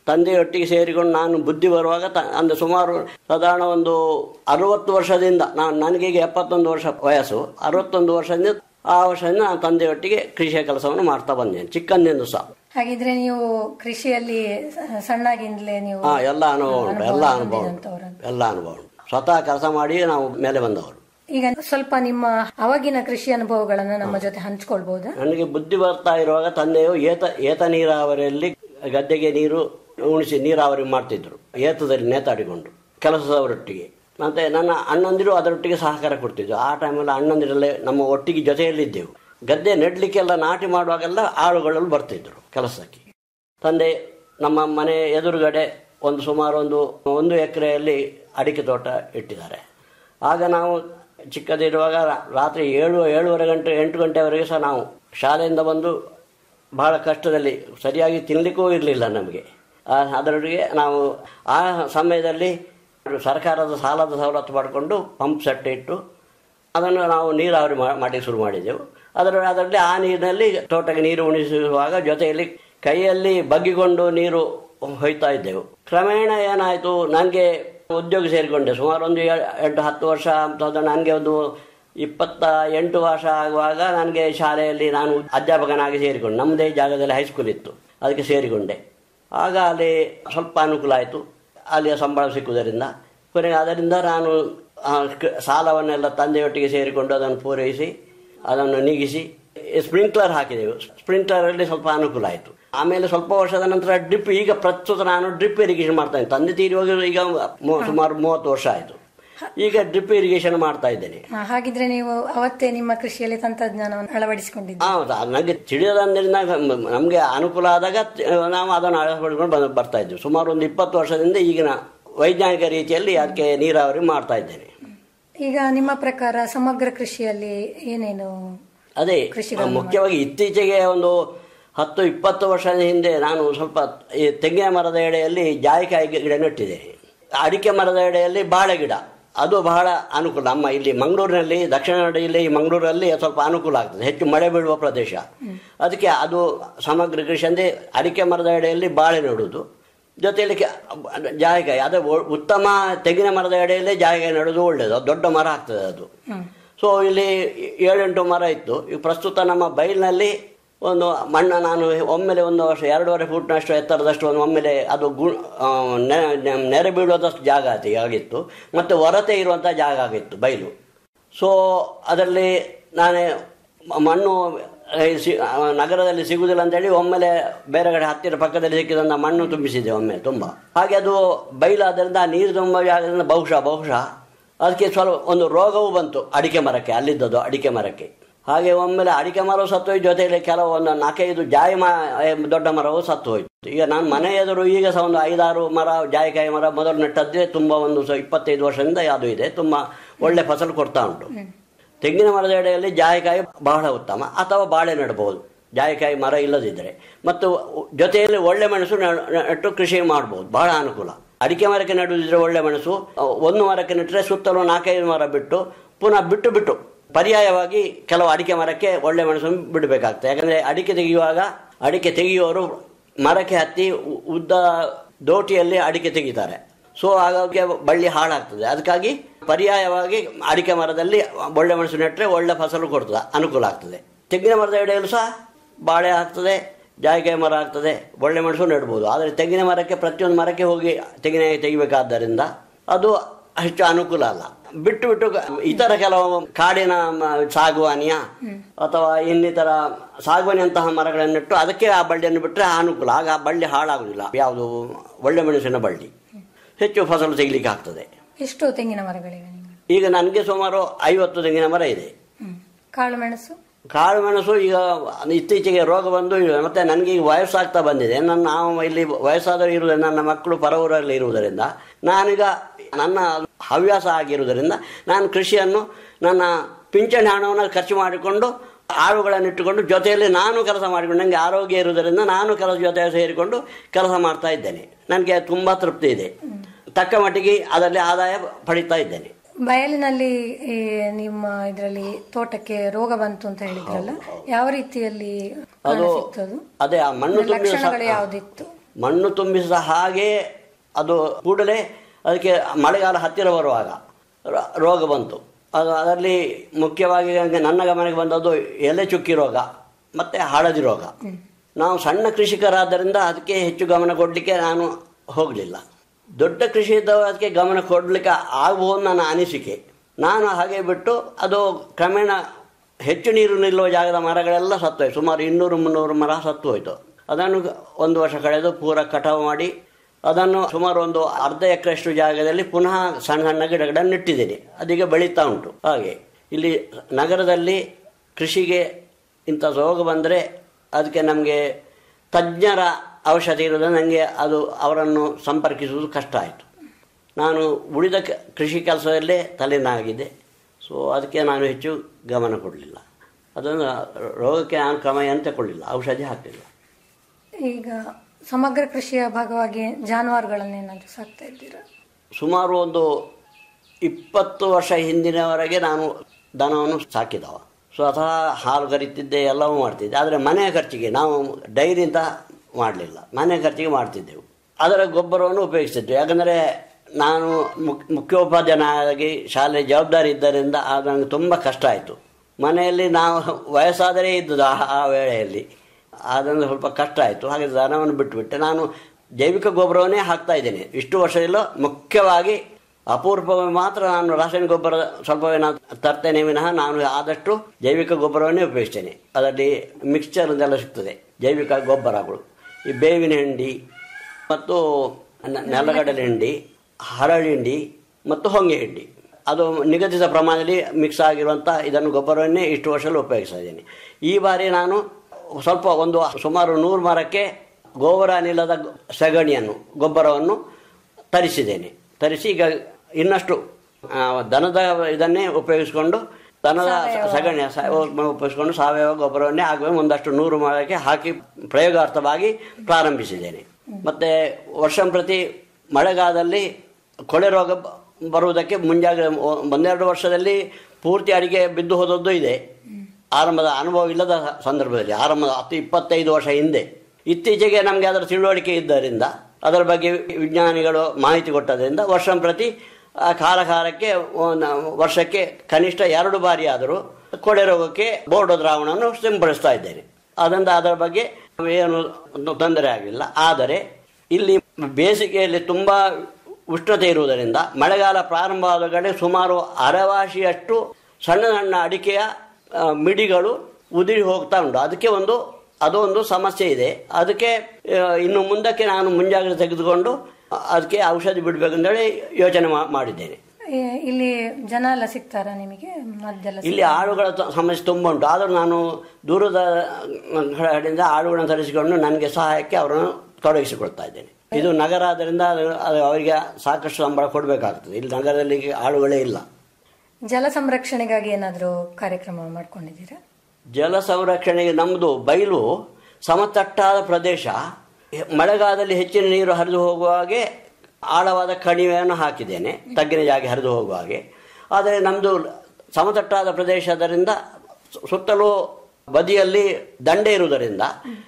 ತಂದೆಯೊಟ್ಟಿಗೆ ಸೇರಿಕೊಂಡು ನಾನು ಬುದ್ಧಿ ಬರುವಾಗ ತ ಅಂದರೆ ಸುಮಾರು ಸಾಧಾರಣ ಒಂದು ಅರವತ್ತು ವರ್ಷದಿಂದ ನಾನು ನನಗೀಗ ಎಪ್ಪತ್ತೊಂದು ವರ್ಷ ವಯಸ್ಸು ಅರವತ್ತೊಂದು ವರ್ಷದಿಂದ ಆ ವರ್ಷದಿಂದ ನಾನು ತಂದೆಯೊಟ್ಟಿಗೆ ಕೃಷಿಯ ಕೆಲಸವನ್ನು ಮಾಡ್ತಾ ಬಂದೇನೆ ಚಿಕ್ಕಂದಿನಿಂದ ಸಹ ಹಾಗಿದ್ರೆ ನೀವು ಕೃಷಿಯಲ್ಲಿ ಸ- ಸಣ್ಣಾಗಿಂದಲೇ ನೀವು ಹಾ ಎಲ್ಲ ಅನುಭವ ಉಂಟು ಎಲ್ಲ ಅನುಭವ ಉಂಟು ಹೊಂದಿದಂಥವ್ರು. ಎಲ್ಲ ಅನುಭವ ಉಂಟು ಸ್ವತಃ ಕೆಲಸ ಮಾಡಿ ನಾವು ಮೇಲೆ ಬಂದವರು ಈಗ ಸ್ವಲ್ಪ ನಿಮ್ಮ ಅವಾಗಿನ ಕೃಷಿ ಅನುಭವಗಳನ್ನ ನಮ್ಮ ಜೊತೆ ಹಂಚ್ಕೊಳ್ಬಹುದಾ ನನಗೆ ಬುದ್ಧಿ ಬರ್ತಾ ಇರುವಾಗ ತಂದೆಯು ಏತ ಏತ ನೀರಾವರಿಯಲ್ಲಿ ಗದ್ದೆಗೆ ನೀರು ಉಣಿಸಿ ನೀರಾವರಿ ಮಾಡ್ತಿದ್ರು ಏತದಲ್ಲಿ ನೇತಾಡಿಕೊಂಡು ಕೆಲಸದವರೊಟ್ಟಿಗೆ ಮತ್ತೆ ನನ್ನ ಅಣ್ಣಂದಿರು ಅದರೊಟ್ಟಿಗೆ ಸಹಕಾರ ಕೊಡ್ತಿದ್ರು ಆ ಟೈಮಲ್ಲಿ ಅಣ್ಣಂದಿರಲ್ಲೇ ನಮ್ಮ ಒಟ್ಟಿಗೆ ಜೊತೆಯಲ್ಲಿದ್ದೆವು ಗದ್ದೆ ನೆಡ್ಲಿಕ್ಕೆಲ್ಲ ನಾಟಿ ಮಾಡುವಾಗೆಲ್ಲ ಆಳುಗಳಲ್ಲಿ ಬರ್ತಿದ್ರು ಕೆಲಸಕ್ಕೆ ತಂದೆ ನಮ್ಮ ಮನೆ ಎದುರುಗಡೆ ಒಂದು ಸುಮಾರು ಒಂದು ಒಂದು ಎಕರೆಯಲ್ಲಿ ಅಡಿಕೆ ತೋಟ ಇಟ್ಟಿದ್ದಾರೆ ಆಗ ನಾವು ಚಿಕ್ಕದಿರುವಾಗ ರಾ- ರಾತ್ರಿ ಏಳು ಏಳುವರೆ ಗಂಟೆ ಎಂಟು ಗಂಟೆವರೆಗೆ ಸಹ ನಾವು ಶಾಲೆಯಿಂದ ಬಂದು ಬಹಳ ಕಷ್ಟದಲ್ಲಿ ಸರಿಯಾಗಿ ತಿನ್ನಲಿಕ್ಕೂ ಇರಲಿಲ್ಲ ನಮಗೆ ಆ- ಅದರೊಟ್ಟಿಗೆ ನಾವು ಆ ಸಮಯದಲ್ಲಿ ಸರ್ಕಾರದ ಸಾಲದ ಸವಲತ್ತು ಪಡ್ಕೊಂಡು ಪಂಪ್ ಸೆಟ್ ಇಟ್ಟು ಅದನ್ನು ನಾವು ನೀರಾವರಿ ಮಾ- ಮಾಡಲಿಕ್ಕೆ ಶುರು ಮಾಡಿದೆವು ಅದರ ಅದರಲ್ಲಿ ಆ ನೀರಿನಲ್ಲಿ ತೋಟಕ್ಕೆ ನೀರು ಉಣಿಸುವಾಗ ಜೊತೆಯಲ್ಲಿ ಕೈಯಲ್ಲಿ ಬಗ್ಗಿಕೊಂಡು ನೀರು ಹೊಯ್ತಾ ಇದ್ದೆವು ಕ್ರಮೇಣ ಏನಾಯಿತು ನನಗೆ ಉದ್ಯೋಗ ಸೇರಿಕೊಂಡೆ ಸುಮಾರು ಒಂದು ಏ- ಎಂಟು ಹತ್ತು ವರ್ಷ ಅಂತಂದ್ರೆ ನನಗೆ ಒಂದು ಇಪ್ಪತ್ತ ಎಂಟು ವರ್ಷ ಆಗುವಾಗ ನನಗೆ ಶಾಲೆಯಲ್ಲಿ ನಾನು ಅಧ್ಯಾಪಕನಾಗಿ ಸೇರಿಕೊಂಡೆ ನಮ್ಮದೇ ಜಾಗದಲ್ಲಿ ಹೈಸ್ಕೂಲ್ ಇತ್ತು ಅದಕ್ಕೆ ಸೇರಿಕೊಂಡೆ ಆಗ ಅಲ್ಲಿ ಸ್ವಲ್ಪ ಅನುಕೂಲ ಆಯಿತು ಅಲ್ಲಿಯ ಸಂಬಳ ಸಿಕ್ಕುವುದರಿಂದ ಕೊನೆಗೆ ಅದರಿಂದ ನಾನು ಆ, ಕ- ಸಾಲವನ್ನೆಲ್ಲ ತಂದೆಯೊಟ್ಟಿಗೆ ಸೇರಿಕೊಂಡು ಅದನ್ನು ಪೂರೈಸಿ ಅದನ್ನು ನೀಗಿಸಿ ಸ್ಪ್ರಿಂಕ್ಲರ್ ಹಾಕಿದೆವು ಸ್ಪ್ರಿಂಕ್ಲರಲ್ಲಿ ಸ್ವಲ್ಪ ಅನುಕೂಲ ಆಯಿತು ಆಮೇಲೆ ಸ್ವಲ್ಪ ವರ್ಷದ ನಂತರ ಡ್ರಿಪ್ ಈಗ ಪ್ರಸ್ತುತ ನಾನು ಡ್ರಿಪ್ ಇರಿಗೇಷನ್ ಮಾಡ್ತಾ ಇದ್ದೇನೆ ತಂದೆ ತೀರಿ ಹೋಗಿ ಈಗ ಮೂ- ಸುಮಾರು ಮೂವತ್ತು ವರ್ಷ ಆಯಿತು ಈಗ ಡ್ರಿಪ್ ಇರಿಗೇಷನ್ ಮಾಡ್ತಾ ಇದ್ದೇನೆ ಆ, ಹಾಗಿದ್ರೆ ನೀವು ಅವತ್ತೇ ನಿಮ್ಮ ಕೃಷಿಯಲ್ಲಿ ತಂತ್ರಜ್ಞಾನವನ್ನು ಅಳವಡಿಸಿಕೊಂಡಿದ್ದೀರಿ ಹೌದು ನನಗೆ ತಿಳಿಯೋದ್ರಿಂದ ನಮಗೆ ಅನುಕೂಲ ಆದಾಗ ತ- ನಾವು ಅದನ್ನು ಅಳವಡಿಸ್ಕೊಂಡು ಬಂದು ಬರ್ತಾ ಇದ್ವಿ ಸುಮಾರು ಒಂದು ಇಪ್ಪತ್ತು ವರ್ಷದಿಂದ ಈಗಿನ ವೈಜ್ಞಾನಿಕ ರೀತಿಯಲ್ಲಿ ಅದಕ್ಕೆ ನೀರಾವರಿ ಮಾಡ್ತಾ ಇದ್ದೇನೆ ಈಗ ನಿಮ್ಮ ಪ್ರಕಾರ ಸಮಗ್ರ ಕೃಷಿಯಲ್ಲಿ ಏನೇನು ಅದೇ ಕೃಷಿಗಳನ್ನು ಮುಖ್ಯವಾಗಿ ಇತ್ತೀಚೆಗೆ ಒಂದು ಹತ್ತು ಇಪ್ಪತ್ತು ವರ್ಷದ ಹಿಂದೆ ನಾನು ಸ್ವಲ್ಪ ಈ ತೆಂಗಿನ ಮರದ ಎಡೆಯಲ್ಲಿ ಜಾಯಿಕಾಯಿ ಗಿಡ ನೆಟ್ಟಿದ್ದೇನೆ ಅಡಿಕೆ ಮರದ ಎಡೆಯಲ್ಲಿ ಬಾಳೆ ಗಿಡ ಅದು ಬಹಳ ಅನುಕೂಲ ನಮ್ಮ ಇಲ್ಲಿ ಮಂಗಳೂರಿನಲ್ಲಿ ದಕ್ಷಿಣ ಕನ್ನಡ ಜಿಲ್ಲೆ ಈ ಮಂಗಳೂರಲ್ಲಿ ಸ್ವಲ್ಪ ಅನುಕೂಲ ಆಗ್ತದೆ ಹೆಚ್ಚು ಮಳೆ ಬೀಳುವ ಪ್ರದೇಶ ಅದಕ್ಕೆ ಅದು ಸಮಗ್ರ ಕೃಷಿ ಅಂದರೆ ಅಡಿಕೆ ಮರದ ಎಡೆಯಲ್ಲಿ ಬಾಳೆ ನೆಡುವುದು ಜೊತೆಯಲ್ಲಿ ಕೆ- ಜಾಯಿಕಾಯಿ ಅದು ಒ- ಉತ್ತಮ ತೆಂಗಿನ ಮರದ ಎಡೆಯಲ್ಲೇ ಜಾಯಿಕಾಯಿ ನೆಡೋದು ಒಳ್ಳೆಯದು ಅದು ದೊಡ್ಡ ಮರ ಆಗ್ತದೆ ಅದು ಸೊ ಇಲ್ಲಿ ಏಳೆಂಟು ಮರ ಇತ್ತು ಈಗ ಪ್ರಸ್ತುತ ನಮ್ಮ ಬೈಲ್ನಲ್ಲಿ ಒಂದು ಮಣ್ಣು ನಾನು ಒಮ್ಮೆಲೆ ಒಂದು ವರ್ಷ ಎರಡೂವರೆ ಫುಟ್ನಷ್ಟು ಎತ್ತರದಷ್ಟು ಒಂದು ಒಮ್ಮೆಲೆ ಅದು ಗು ಆ, ನೆ- ನೆ- ನೆರೆ ಬೀಳುವುದಷ್ಟು ಜಾಗ ಆತಿ ಆಗಿತ್ತು ಮತ್ತು ಹೊರತೆ ಇರುವಂಥ ಜಾಗ ಆಗಿತ್ತು ಬೈಲು ಸೊ ಅದರಲ್ಲಿ ನಾನೇ ಮ- ಮಣ್ಣು ಆ, ಸಿ- ಆ, ನಗರದಲ್ಲಿ ಸಿಗುವುದಿಲ್ಲ ಅಂತೇಳಿ ಒಮ್ಮೆಲೆ ಬೇರೆ ಕಡೆ ಹತ್ತಿರ ಪಕ್ಕದಲ್ಲಿ ಸಿಕ್ಕಿದಂಥ ಮಣ್ಣು ತುಂಬಿಸಿದೆ ಒಮ್ಮೆ ತುಂಬ ಹಾಗೆ ಅದು ಬೈಲಾದ್ರಿಂದ ಆ ನೀರು ತುಂಬ ಜಾಗದಿಂದ ಬಹುಶಃ ಬಹುಶಃ ಅದಕ್ಕೆ ಸ್ವಲ್ಪ ಒಂದು ರೋಗವು ಬಂತು ಅಡಿಕೆ ಮರಕ್ಕೆ ಅಲ್ಲಿದ್ದದ್ದು ಅಡಿಕೆ ಮರಕ್ಕೆ ಹಾಗೆ ಒಮ್ಮೆಲೆ ಅಡಿಕೆ ಮರವು ಸತ್ತು ಹೋಯ್ತು ಜೊತೆಯಲ್ಲಿ ಕೆಲವು ಒಂದು ನಾಲ್ಕೈದು ಜಾಯಿ ಮ ಏ, ದೊಡ್ಡ ಮರವು ಸತ್ತು ಹೋಯ್ತು ಈಗ ನಾನು ಮನೆ ಎದುರು ಈಗ ಸಹ ಒಂದು ಐದಾರು ಮರ ಜಾಯಿಕಾಯಿ ಮರ ಮೊದಲು ನೆಟ್ಟದ್ದೇ ತುಂಬ ಒಂದು ಸ ಇಪ್ಪತ್ತೈದು ವರ್ಷದಿಂದ ಅದು ಇದೆ ತುಂಬ ಒಳ್ಳೆ ಫಸಲು ಕೊಡ್ತಾ ಉಂಟು ತೆಂಗಿನ ಮರದ ಎಡೆಯಲ್ಲಿ ಜಾಯಿಕಾಯಿ ಬಹಳ ಉತ್ತಮ ಅಥವಾ ಬಾಳೆ ನೆಡಬಹುದು ಜಾಯಿಕಾಯಿ ಮರ ಇಲ್ಲದಿದ್ದರೆ ಮತ್ತು ಜೊತೆಯಲ್ಲಿ ಒಳ್ಳೆ ಮೆಣಸು ನೆ- ನೆಟ್ಟು ಕೃಷಿ ಮಾಡಬಹುದು ಬಹಳ ಅನುಕೂಲ ಅಡಿಕೆ ಮರಕ್ಕೆ ನೆಡುವುದಿದ್ರೆ ಒಳ್ಳೆ ಮೆಣಸು ಒಂದು ಮರಕ್ಕೆ ನೆಟ್ಟರೆ ಸುತ್ತಲೂ ನಾಲ್ಕೈದು ಮರ ಬಿಟ್ಟು ಪುನಃ ಬಿಟ್ಟು ಬಿಟ್ಟು ಪರ್ಯಾಯವಾಗಿ ಕೆಲವು ಅಡಿಕೆ ಮರಕ್ಕೆ ಒಳ್ಳೆ ಮೆಣಸನ್ನು ಬಿಡಬೇಕಾಗ್ತದೆ ಯಾಕಂದರೆ ಅಡಿಕೆ ತೆಗೆಯುವಾಗ ಅಡಿಕೆ ತೆಗೆಯುವವರು ಮರಕ್ಕೆ ಹತ್ತಿ ಉ- ಉದ್ದ ದೋಟಿಯಲ್ಲಿ ಅಡಿಕೆ ತೆಗಿತಾರೆ ಸೊ ಹಾಗಾಗಿ ಬಳ್ಳಿ ಹಾಳಾಗ್ತದೆ ಅದಕ್ಕಾಗಿ ಪರ್ಯಾಯವಾಗಿ ಅಡಿಕೆ ಮರದಲ್ಲಿ ಒಳ್ಳೆ ಮೆಣಸು ನೆಟ್ಟರೆ ಒಳ್ಳೆ ಫಸಲು ಕೊಡ್ತದೆ ಅನುಕೂಲ ಆಗ್ತದೆ ತೆಂಗಿನ ಮರದ ಎಡೆಯಲ್ಲೂ ಸಹ ಬಾಳೆ ಆಗ್ತದೆ ಜಾಯಿಕಾಯಿ ಮರ ಆಗ್ತದೆ ಒಳ್ಳೆ ಮೆಣಸು ನೆಡ್ಬೋದು ಆದರೆ ತೆಂಗಿನ ಮರಕ್ಕೆ ಪ್ರತಿಯೊಂದು ಮರಕ್ಕೆ ಹೋಗಿ ತೆಂಗಿನ ತೆಗಿಬೇಕಾದ್ದರಿಂದ ಅದು ಹೆಚ್ಚು ಅನುಕೂಲ ಅಲ್ಲ ಬಿಟ್ಟು ಬಿಟ್ಟು ಇತರ ಕೆಲವು ಕಾಡಿನ ಮ- ಸಾಗುವಾನಿಯ ಅಥವಾ ಇನ್ನಿತರ ಸಾಗುವಾನಿಯಂತಹ ಮರಗಳನ್ನು ನೆಟ್ಟು ಅದಕ್ಕೆ ಆ ಬಳ್ಳಿಯನ್ನು ಬಿಟ್ಟರೆ ಅನುಕೂಲ ಆಗ ಆ ಬಳ್ಳಿ ಹಾಳಾಗುವುದಿಲ್ಲ ಯಾವುದು ಒಳ್ಳೆ ಮೆಣಸಿನ ಬಳ್ಳಿ ಹೆಚ್ಚು ಫಸಲು ತೆಗಿಲಿಕ್ಕೆ ಆಗ್ತದೆ ಎಷ್ಟು ತೆಂಗಿನ ಮರಗಳಿವೆ ನಿಮಗೆ ಈಗ ನನಗೆ ಸುಮಾರು ಐವತ್ತು ತೆಂಗಿನ ಮರ ಇದೆ ಕಾಳು ಮೆಣಸು ಕಾಳು ಮೆಣಸು ಈಗ ಇತ್ತೀಚೆಗೆ ರೋಗ ಬಂದು ಮತ್ತೆ ನನಗೆ ಈಗ ವಯಸ್ಸಾಗ್ತಾ ಬಂದಿದೆ ನನ್ನ ನಾವು ಇಲ್ಲಿ ವಯಸ್ಸಾದರೂ ಇರುವುದರಿಂದ ನನ್ನ ಮಕ್ಕಳು ಪರವೂರಲ್ಲಿ ಇರುವುದರಿಂದ ನಾನೀಗ ನನ್ನ ಹವ್ಯಾಸ ಆಗಿರುವುದರಿಂದ ನಾನು ಕೃಷಿಯನ್ನು ನನ್ನ ಪಿಂಚಣಿ ಹಣವನ್ನು ಖರ್ಚು ಮಾಡಿಕೊಂಡು ಆಳುಗಳನ್ನು ಇಟ್ಟುಕೊಂಡು ಜೊತೆಯಲ್ಲಿ ನಾನು ಕೆಲಸ ಮಾಡಿಕೊಂಡು ನನಗೆ ಆರೋಗ್ಯ ಇರುವುದರಿಂದ ನಾನು ಕೆಲಸ ಜೊತೆ ಸೇರಿಕೊಂಡು ಕೆಲಸ ಮಾಡ್ತಾ ಇದ್ದೇನೆ ನನಗೆ ತುಂಬ ತೃಪ್ತಿ ಇದೆ ತಕ್ಕ ಮಟ್ಟಿಗೆ ಅದರಲ್ಲಿ ಆದಾಯ ಪಡಿತಾ ಇದ್ದೇನೆ ಬಯಲಿನಲ್ಲಿ ಈ ನಿಮ್ಮ ಇದರಲ್ಲಿ ತೋಟಕ್ಕೆ ರೋಗ ಬಂತು ಅಂತ ಹೇಳಿದ್ರಲ್ಲ ಯಾವ ರೀತಿಯಲ್ಲಿ ಅದು ಕಾಣಸಿಕ್ತದು ಅದೇ ಆ ಮಣ್ಣು ತುಂಬಿದ ಸ- ಲಕ್ಷಣಗಳು ಯಾವುದಿತ್ತು ಮಣ್ಣು ತುಂಬಿಸಿದ ಹಾಗೆ ಅದು ಕೂಡಲೇ ಅದಕ್ಕೆ ಮಳೆಗಾಲ ಹತ್ತಿರ ಬರುವಾಗ ರ- ರೋಗ ಬಂತು ಅದು ಅದರಲ್ಲಿ ಮುಖ್ಯವಾಗಿ ನನಗೆ ನನ್ನ ಗಮನಕ್ಕೆ ಬಂದದ್ದು ಎಲೆ ಚುಕ್ಕಿ ರೋಗ ಮತ್ತು ಹಳದಿ ರೋಗ ನಾವು ಸಣ್ಣ ಕೃಷಿಕರಾದ್ದರಿಂದ ಅದಕ್ಕೆ ಹೆಚ್ಚು ಗಮನ ಕೊಡಲಿಕ್ಕೆ ನಾನು ಹೋಗಲಿಲ್ಲ ದೊಡ್ಡ ಕೃಷಿ ಇದ್ದವರು ಅದಕ್ಕೆ ಗಮನ ಕೊಡಲಿಕ್ಕೆ ಆಗಬಹುದು ನನ್ನ ಅನಿಸಿಕೆ ನಾನು ಹಾಗೆ ಬಿಟ್ಟು ಅದು ಕ್ರಮೇಣ ಹೆಚ್ಚು ನೀರು ನಿಲ್ಲುವ ಜಾಗದ ಮರಗಳೆಲ್ಲ ಸತ್ತೋಯ್ತು ಸುಮಾರು ಇನ್ನೂರು ಮುನ್ನೂರು ಮರ ಸತ್ತು ಹೋಯಿತು ಅದನ್ನು ಒಂದು ವರ್ಷ ಕಳೆದು ಪೂರ ಕಟಾವು ಮಾಡಿ ಅದನ್ನು ಸುಮಾರು ಒಂದು ಅರ್ಧ ಎಕರೆಷ್ಟು ಜಾಗದಲ್ಲಿ ಪುನಃ ಸಣ್ಣ ಸಣ್ಣ ಗಿಡಗಳನ್ನು ನೆಟ್ಟಿದ್ದೀನಿ ಅದೀಗ ಬೆಳೀತಾ ಉಂಟು ಹಾಗೆ ಇಲ್ಲಿ ನಗರದಲ್ಲಿ ಕೃಷಿಗೆ ಇಂಥ ರೋಗ ಬಂದರೆ ಅದಕ್ಕೆ ನಮಗೆ ತಜ್ಞರ ಔಷಧಿ ಇರೋದ್ರಿಂದ ನನಗೆ ಅದು ಅವರನ್ನು ಸಂಪರ್ಕಿಸುವುದು ಕಷ್ಟ ಆಯಿತು ನಾನು ಉಳಿದ ಕ- ಕೃಷಿ ಕೆಲಸದಲ್ಲೇ ತಲೆನಾಗಿದೆ ಸೊ ಅದಕ್ಕೆ ನಾನು ಹೆಚ್ಚು ಗಮನ ಕೊಡಲಿಲ್ಲ ಅದನ್ನು ರೋಗಕ್ಕೆ ನಾನು ಕ್ರಮ ಏನು ತಗೊಳ್ಳಿಲ್ಲ ಔಷಧಿ ಹಾಕಲಿಲ್ಲ ಈಗ ಸಮಗ್ರ ಕೃಷಿಯ ಭಾಗವಾಗಿ ಜಾನುವಾರುಗಳನ್ನೇನಾದರೂ ಸಾಕ್ತಾ ಇದ್ದೀರಾ ಸುಮಾರು ಒಂದು ಇಪ್ಪತ್ತು ವರ್ಷ ಹಿಂದಿನವರೆಗೆ ನಾನು ದನವನ್ನು ಸಾಕಿದವ ಸ್ವತಃ ಹಾಲು ಕರಿತಿದ್ದೆ ಎಲ್ಲವೂ ಮಾಡ್ತಿದ್ದೆ ಆದರೆ ಮನೆಯ ಖರ್ಚಿಗೆ ನಾವು ಡೈರಿ ಅಂತ ಮಾಡಲಿಲ್ಲ ಮನೆ ಖರ್ಚಿಗೆ ಮಾಡ್ತಿದ್ದೆವು ಅದರ ಗೊಬ್ಬರವನ್ನು ಉಪಯೋಗಿಸ್ತಿದ್ವಿ ಯಾಕಂದರೆ ನಾನು ಮುಕ್ ಮುಖ್ಯೋಪಾಧ್ಯಾಯನಾಗಿ ಶಾಲೆ ಜವಾಬ್ದಾರಿ ಇದ್ದರಿಂದ ಆಗ ನನಗೆ ತುಂಬ ಕಷ್ಟ ಆಯಿತು ಮನೆಯಲ್ಲಿ ನಾವು ವಯಸ್ಸಾದರೆ ಇದ್ದದ್ದು ಆ- ಆ ವೇಳೆಯಲ್ಲಿ ಅದನ್ನು ಸ್ವಲ್ಪ ಕಷ್ಟ ಆಯಿತು ಹಾಗೆ ದನವನ್ನು ಬಿಟ್ಟುಬಿಟ್ಟೆ ನಾನು ಜೈವಿಕ ಗೊಬ್ಬರವನ್ನೇ ಹಾಕ್ತಾ ಇದ್ದೇನೆ ಇಷ್ಟು ವರ್ಷದಲ್ಲೂ ಮುಖ್ಯವಾಗಿ ಅಪೂರ್ವವಾಗಿ ಮಾತ್ರ ನಾನು ರಾಸಾಯನಿಕ ಗೊಬ್ಬರ ಸ್ವಲ್ಪವೇ ನಾನು ತರ್ತೇನೆ ವಿನಃ ನಾನು ಆದಷ್ಟು ಜೈವಿಕ ಗೊಬ್ಬರವನ್ನೇ ಉಪಯೋಗಿಸ್ತೇನೆ ಅದರಲ್ಲಿ ಮಿಕ್ಸ್ಚರ್ ಅಂತೆಲ್ಲ ಸಿಗ್ತದೆ ಜೈವಿಕ ಗೊಬ್ಬರಗಳು ಈ ಬೇವಿನ ಹಿಂಡಿ ಮತ್ತು ನ- ನೆಲಗಡಲೆ ಹಿಂಡಿ ಹರಳಿ ಹಿಂಡಿ ಮತ್ತು ಹೊಂಗೆ ಹಿಂಡಿ ಅದು ನಿಗದಿತ ಪ್ರಮಾಣದಲ್ಲಿ ಮಿಕ್ಸ್ ಆಗಿರುವಂಥ ಇದನ್ನು ಗೊಬ್ಬರವನ್ನೇ ಇಷ್ಟು ವರ್ಷದಲ್ಲಿ ಉಪಯೋಗಿಸ್ತಾ ಇದ್ದೇನೆ ಈ ಬಾರಿ ನಾನು ಸ್ವಲ್ಪ ಒಂದು ಸುಮಾರು ನೂರು ಮರಕ್ಕೆ ಗೋಬರ ಅನಿಲದ ಸಗಣಿಯನ್ನು ಗೊಬ್ಬರವನ್ನು ತರಿಸಿದ್ದೇನೆ ತರಿಸಿ ಈಗ ಇನ್ನಷ್ಟು ಆ, ದನದ ಇದನ್ನೇ ಉಪಯೋಗಿಸಿಕೊಂಡು ದನದ ಸಗಣಿ ಸ- ಉಪಯೋಗಿಸಿಕೊಂಡು ಸಾವಯವ ಗೊಬ್ಬರವನ್ನೇ ಆಗುವ ಒಂದಷ್ಟು ನೂರು ಮರಕ್ಕೆ ಹಾಕಿ ಪ್ರಯೋಗಾರ್ಥವಾಗಿ ಪ್ರಾರಂಭಿಸಿದ್ದೇನೆ ಮತ್ತು ವರ್ಷ ಪ್ರತಿ ಮಳೆಗಾಲದಲ್ಲಿ ಕೊಳೆ ರೋಗ ಬ- ಬರುವುದಕ್ಕೆ ಮುಂಜಾಗ್ರ ಒಂದೆರಡು ವರ್ಷದಲ್ಲಿ ಪೂರ್ತಿ ಅಡಿಗೆ ಬಿದ್ದು ಹೋದದ್ದು ಇದೆ ಆರಂಭದ ಅನುಭವ ಇಲ್ಲದ ಸಂದರ್ಭದಲ್ಲಿ ಆರಂಭದ ಹತ್ತು ಇಪ್ಪತ್ತೈದು ವರ್ಷ ಹಿಂದೆ ಇತ್ತೀಚೆಗೆ ನಮಗೆ ಅದರ ತಿಳುವಳಿಕೆ ಇದ್ದರಿಂದ ಅದರ ಬಗ್ಗೆ ವಿಜ್ಞಾನಿಗಳು ಮಾಹಿತಿ ಕೊಟ್ಟದ್ರಿಂದ ವರ್ಷ ಪ್ರತಿ ಆ ಕಾಲ ಕಾಲಕ್ಕೆ ಒಂದು ವರ್ಷಕ್ಕೆ ಕನಿಷ್ಠ ಎರಡು ಬಾರಿ ಆದರೂ ಕೊಳೆ ರೋಗಕ್ಕೆ ಬೋರ್ಡೋ ದ್ರಾವಣವನ್ನು ಸಿಂಪಡಿಸ್ತಾ ಇದ್ದೇನೆ ಅದರಿಂದ ಅದರ ಬಗ್ಗೆ ಏನು ತೊಂದರೆ ಆಗಲಿಲ್ಲ ಆದರೆ ಇಲ್ಲಿ ಬೇಸಿಗೆಯಲ್ಲಿ ತುಂಬ ಉಷ್ಣತೆ ಇರುವುದರಿಂದ ಮಳೆಗಾಲ ಪ್ರಾರಂಭವಾದ ಕಡೆ ಸುಮಾರು ಅರವಾಸಿಯಷ್ಟು ಸಣ್ಣ ಸಣ್ಣ ಅಡಿಕೆಯ ಆ, ಮಿಡಿಗಳು ಉದುರಿ ಹೋಗ್ತಾ ಉಂಟು ಅದಕ್ಕೆ ಒಂದು ಅದು ಒಂದು ಸಮಸ್ಯೆ ಇದೆ ಅದಕ್ಕೆ ಆ, ಇನ್ನು ಮುಂದಕ್ಕೆ ನಾನು ಮುಂಜಾಗ್ರತೆ ತೆಗೆದುಕೊಂಡು ಆ, ಅದಕ್ಕೆ ಔಷಧಿ ಬಿಡಬೇಕಂತೇಳಿ ಯೋಚನೆ ಮಾ- ಮಾಡಿದ್ದೇನೆ ಈ- ಇಲ್ಲಿ ಜನ ಎಲ್ಲ ಸಿಗ್ತಾರಾ ನಿಮಗೆ ಮದ್ದೆಲ್ಲ ಇಲ್ಲಿ ಆಳುಗಳ ತ- ಸಮಸ್ಯೆ ತುಂಬ ಉಂಟು ಆದರೂ ನಾನು ದೂರದ ಕಡೆಯಿಂದ ಆಳುಗಳನ್ನು ತರಿಸಿಕೊಂಡು ನನಗೆ ಸಹಾಯಕ್ಕೆ ಅವರನ್ನು ತೊಡಗಿಸಿಕೊಳ್ತಾ ಇದ್ದೇನೆ ಇದು ನಗರ ಆದ್ದರಿಂದ ಅದು- ಅದು ಅವರಿಗೆ ಸಾಕಷ್ಟು ಸಂಬಳ ಕೊಡಬೇಕಾಗ್ತದೆ ಇಲ್ಲಿ ನಗರದಲ್ಲಿ ಆಳುಗಳೇ ಇಲ್ಲ ಜಲ ಸಂರಕ್ಷಣೆಗಾಗಿ ಏನಾದರೂ ಕಾರ್ಯಕ್ರಮ ಮಾಡ್ಕೊಂಡಿದ್ದೀರಾ ಜಲ ಸಂರಕ್ಷಣೆಗೆ ನಮ್ಮದು ಬಯಲು ಸಮತಟ್ಟಾದ ಪ್ರದೇಶ ಮಳೆಗಾಲದಲ್ಲಿ ಹೆಚ್ಚಿನ ನೀರು ಹರಿದು ಹೋಗುವ ಹಾಗೆ ಆಳವಾದ ಕಣಿವೆಯನ್ನು ಹಾಕಿದ್ದೇನೆ ತಗ್ಗಿನ ಜಾಗ ಹರಿದು ಹೋಗುವ ಹಾಗೆ ಆದರೆ ನಮ್ಮದು ಸಮತಟ್ಟಾದ ಪ್ರದೇಶದರಿಂದ ಸು- ಸುತ್ತಲೂ ಬದಿಯಲ್ಲಿ ದಂಡೆ ಇರುವುದರಿಂದ